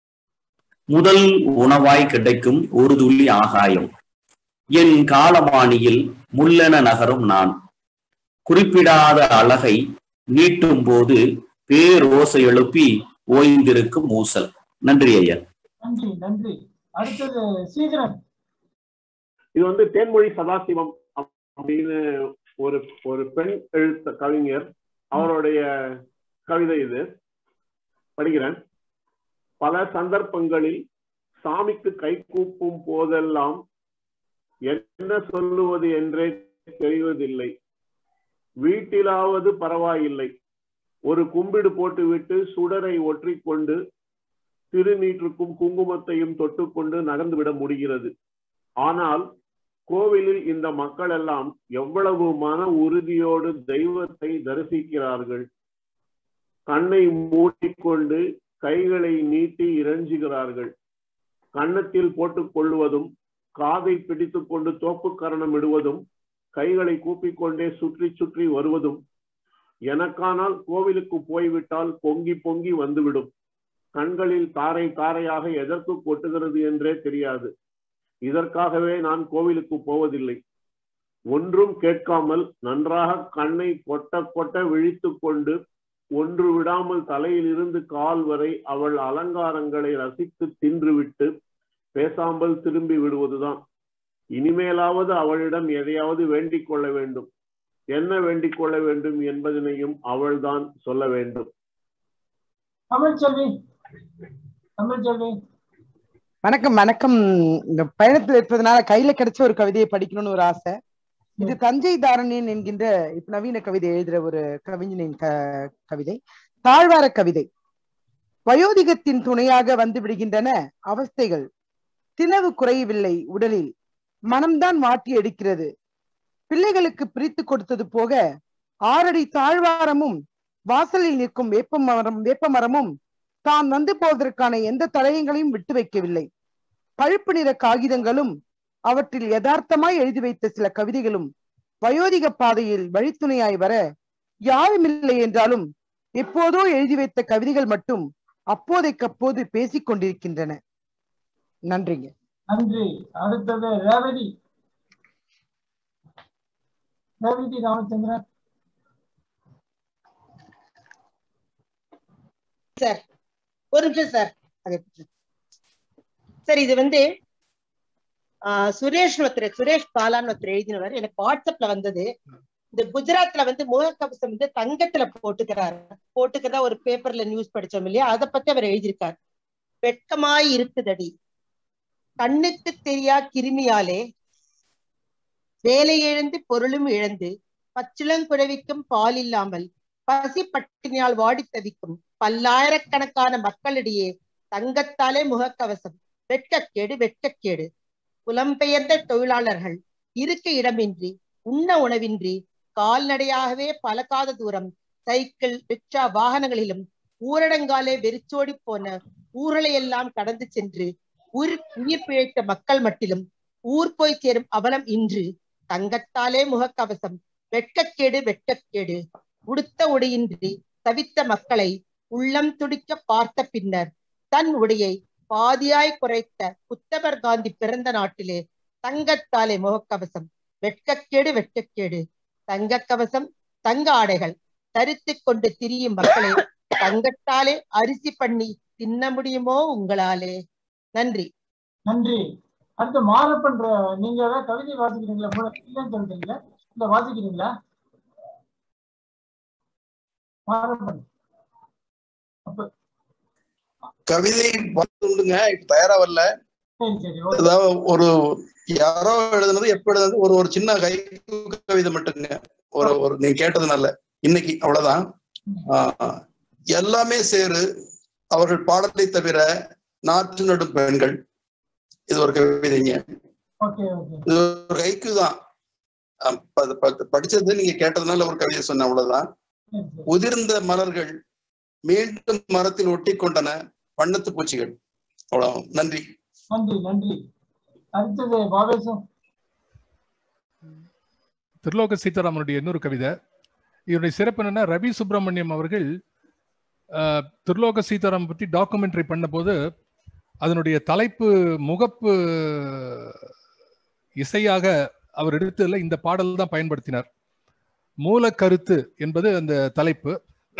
முதல் உணவாய் கிடைக்கும் ஒரு துள்ளி ஆகாயம் என் காலமானியில் முள்ளென நகரும் நான் குறிப்பிடாத அழகை நீட்டும் போது பேரோசை எழுப்பி ஓய்ந்திருக்கும் ஊசல் நன்றி ஐயா நன்றி நன்றி அடுத்தது சீதரன் இது வந்து தேன்மொழி சதாசிவம் அப்படின்னு ஒரு ஒரு பெண் எழுத்த கவிஞர் அவருடைய கவிதை இது படிக்கிறேன் பல சந்தர்ப்பங்களில் சாமிக்கு கை கூப்பும் போதெல்லாம் என்ன சொல்லுவது என்றே தெரிவதில்லை வீட்டிலாவது பரவாயில்லை ஒரு கும்பிடு போட்டுவிட்டு சுடரை ஒற்றிக்கொண்டு திருநீற்றுக்கும் குங்குமத்தையும் தொட்டுக்கொண்டு நகர்ந்துவிட முடிகிறது ஆனால் கோவிலில் இந்த மக்கள் எல்லாம் எவ்வளவு மன உறுதியோடு தெய்வத்தை தரிசிக்கிறார்கள் கண்ணை மூடிக்கொண்டு கைகளை நீட்டி இறைஞ்சுகிறார்கள் கன்னத்தில் போட்டுக் கொள்வதும் காதை பிடித்துக் கொண்டு தோப்பு கரணம் இடுவதும் கைகளை கூப்பிக்கொண்டே சுற்றி சுற்றி வருவதும் எனக்கானால் கோவிலுக்கு போய்விட்டால் பொங்கி பொங்கி வந்துவிடும் கண்களில் தாரை தாரையாக எதற்கு கொட்டுகிறது என்றே தெரியாது இதற்காகவே நான் கோவிலுக்கு போவதில்லை ஒன்றும் கேட்காமல் நன்றாக கண்ணை கொட்ட கொட்ட விழித்து கொண்டு ஒன்று விடாமல் தலையில் இருந்து கால் வரை அவள் அலங்காரங்களை ரசித்து தின்றுவிட்டு பேசாமல் திரும்பி விடுவதுதான் இனிமேலாவது அவளிடம் எதையாவது வேண்டிக் கொள்ள வேண்டும் என்ன வேண்டிக் கொள்ள வேண்டும் என்பதனையும் அவள்தான் சொல்ல வேண்டும் தமிழ்ச்செல்வி தமிழ்ச்செல்வி வணக்கம் வணக்கம் இந்த பயணத்துல இருப்பதனால கையில கிடைச்ச ஒரு கவிதையை படிக்கணும்னு ஒரு ஆசை இது தஞ்சை தாரணியன் என்கின்ற இப்ப நவீன கவிதை எழுதுற ஒரு கவிஞனின் க கவிதை தாழ்வார கவிதை வயோதிகத்தின் துணையாக வந்து விடுகின்றன அவஸ்தைகள் தினவு குறையவில்லை உடலில் மனம்தான் மாட்டி எடுக்கிறது பிள்ளைகளுக்கு பிரித்து கொடுத்தது போக ஆறடி தாழ்வாரமும் வாசலில் நிற்கும் வேப்ப மரம் வேப்ப மரமும் தான் வந்து போவதற்கான எந்த தடயங்களையும் விட்டு வைக்கவில்லை பழுப்பு நிற காகிதங்களும் அவற்றில் யதார்த்தமாய் எழுதி வைத்த சில கவிதைகளும் வயோதிக பாதையில் வழித்துணையாய் வர யாருமில்லை என்றாலும் எப்போதோ எழுதி வைத்த கவிதைகள் மட்டும் அப்போதைக்கப்போது பேசிக் கொண்டிருக்கின்றன நன்றிங்க நன்றி அடுத்தது ரேவதி ரேவதி ராமச்சந்திரன் சார் ஒரு நிமிஷம் சார் அது சார் இது வந்து ஆஹ் சுரேஷ் ஒருத்தர் சுரேஷ் பாலான்னு ஒருத்தர் எழுதினவர் எனக்கு வாட்ஸ்அப்ல வந்தது இந்த குஜராத்ல வந்து முகக்கவசம் வந்து தங்கத்துல போட்டுக்கிறாரு போட்டுக்கிறதா ஒரு பேப்பர்ல நியூஸ் படிச்சோம் இல்லையா அதை பத்தி அவர் எழுதியிருக்கார் வெட்கமாய் இருக்குதடி கண்ணுக்கு தெரியா கிருமியாலே வேலை இழந்து பொருளும் இழந்து பச்சிளங்குழவிக்கும் பால் இல்லாமல் பசி பட்டினியால் வாடி தவிக்கும் பல்லாயிரக்கணக்கான மக்களிடையே தங்கத்தாலே முகக்கவசம் வெட்கக்கேடு வெட்கக்கேடு புலம்பெயர்ந்த தொழிலாளர்கள் இருக்க இடமின்றி உண்ண உணவின்றி கால்நடையாகவே பலகாத தூரம் சைக்கிள் ரிக்ஷா வாகனங்களிலும் ஊரடங்காலே வெறிச்சோடி போன ஊர்களை எல்லாம் கடந்து சென்று உயிர் உயிர் பிழைத்த மக்கள் மட்டிலும் ஊர் போய் சேரும் அவலம் இன்று தங்கத்தாலே முகக்கவசம் வெட்கக்கேடு வெட்கக்கேடு உடுத்த உடையின்றி தவித்த மக்களை உள்ளம் துடிக்க பார்த்த பின்னர் தன் உடையை பாதியாய் குறைத்த புத்தபர் காந்தி பிறந்த நாட்டிலே தங்கத்தாலே முகக்கவசம் வெட்கக்கேடு வெட்கக்கேடு தங்க கவசம் தங்க ஆடைகள் தரித்துக் கொண்டு திரியும் மக்களை தங்கத்தாலே அரிசி பண்ணி தின்ன முடியுமோ உங்களாலே நன்றி நன்றி அடுத்து மாரப்பன்ற நீங்க ஏதாவது கவிதை வாசிக்கிறீங்களா முன்ன இல்லைன்னு சொல்றீங்களா இல்ல வாசிக்கிறீங்களா மாரப்பன் அப்ப கவிதை வந்துங்க இப்ப தயாரா வரல சரி சரி ஓகே அதாவது ஒரு யாரோ எழுதுனது எப்ப எழுதுனது ஒரு ஒரு சின்ன கை கவிதை மட்டுங்க ஒரு ஒரு நீங்க கேட்டதுனால இன்னைக்கு அவ்வளவுதான் ஆஹ், எல்லாமே சேரு அவர்கள் பாடலை தவிர நாற்று நடும் பெண்கள் இது ஒரு கவிதைங்க ஓகே ஓகே இது ஒரு கைக்கு தான் படிச்சது நீங்க கேட்டதுனால ஒரு கவிதை சொன்னேன் அவ்வளவுதான் சரி சரி உதிர்ந்த மலர்கள் மீண்டும் மரத்தில் ஒட்டி கொண்டன வண்ணத்து பூச்சிகள் அவ்வளவு நன்றி நன்றி நன்றி அடுத்தது பாபேசம் திருலோக சீதாராமனுடைய இன்னொரு கவிதை இதனுடைய சிறப்பு என்னன்னா ரவி சுப்பிரமணியம் அவர்கள் ஆஹ், திருலோக சீதாராமன் பற்றி டாக்குமெண்ட்ரி பண்ணபோது அதனுடைய தலைப்பு முகப்பு இசையாக அவர் எடுத்ததில் இந்த பாடல் தான் பயன்படுத்தினார் மூல கருத்து என்பது அந்த தலைப்பு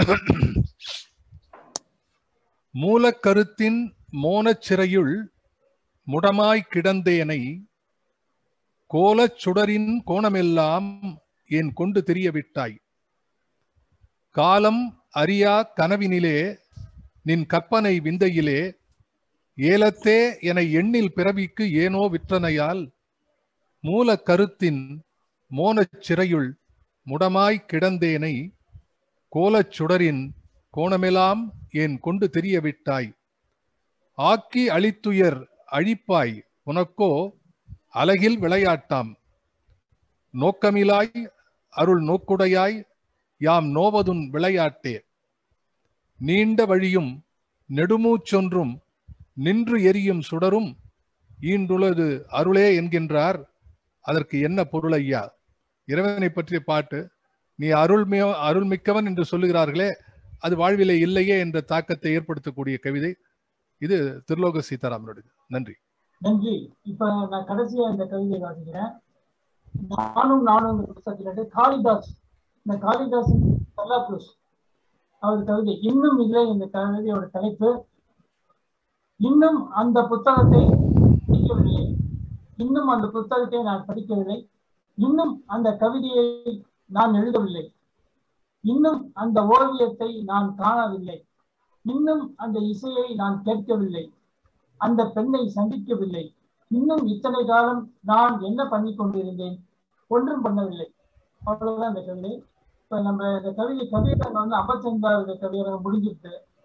மூலக்கருத்தின் மோனச் சிறையுள் முடமாய் கிடந்தேனை கோலச் சுடரின் கோணமெல்லாம் என் கொண்டு தெரிய விட்டாய் காலம் அறியா கனவினிலே நின் கற்பனை விந்தையிலே ஏலத்தே என எண்ணில் பிறவிக்கு ஏனோ விற்றனையால் மூல கருத்தின் மோனச் சிறையுள் முடமாய் கிடந்தேனை கோலச் சுடரின் கோணமெல்லாம் ஏன் கொண்டு தெரிய விட்டாய் ஆக்கி அழித்துயர் அழிப்பாய் உனக்கோ அழகில் விளையாட்டாம் நோக்கமிலாய் அருள் நோக்குடையாய் யாம் நோவதுன் விளையாட்டே நீண்ட வழியும் நெடுமூச்சொன்றும் நின்று எரியும் சுடரும் ஈண்டுள்ளது அருளே என்கின்றார் அதற்கு என்ன பொருள் ஐயா இறைவனை பற்றிய பாட்டு நீ அருள்மிய அருள்மிக்கவன் என்று சொல்லுகிறார்களே அது வாழ்விலே இல்லையே என்ற தாக்கத்தை ஏற்படுத்தக்கூடிய கவிதை இது திருலோக சீதாராமனுடையது நன்றி நன்றி இப்ப நான் கடைசியா இந்த கவிதையை வாசிக்கிறேன் நானும் நானும் இந்த புத்தகத்திலிருந்து காளிதாஸ் இந்த காளிதாஸ் கல்லாபுருஷ் அவர் கவிதை இன்னும் இல்லை இந்த கவிதையோட தலைப்பு இன்னும் அந்த புத்தகத்தை படிக்கவில்லை இன்னும் அந்த புத்தகத்தை நான் படிக்கவில்லை இன்னும் அந்த கவிதையை நான் எழுதவில்லை இன்னும் அந்த ஓவியத்தை நான் காணவில்லை இன்னும் அந்த இசையை நான் கேட்கவில்லை அந்த பெண்ணை சந்திக்கவில்லை இன்னும் இத்தனை காலம் நான் என்ன பண்ணி கொண்டிருந்தேன் ஒன்றும் பண்ணவில்லை அவ்வளவுதான் இந்த கவிதை இப்ப நம்ம இந்த கவிதை கவியரங்கம் வந்து ஐம்பத்தைந்தாவது கவியரங்கம் முடிஞ்சிருக்கு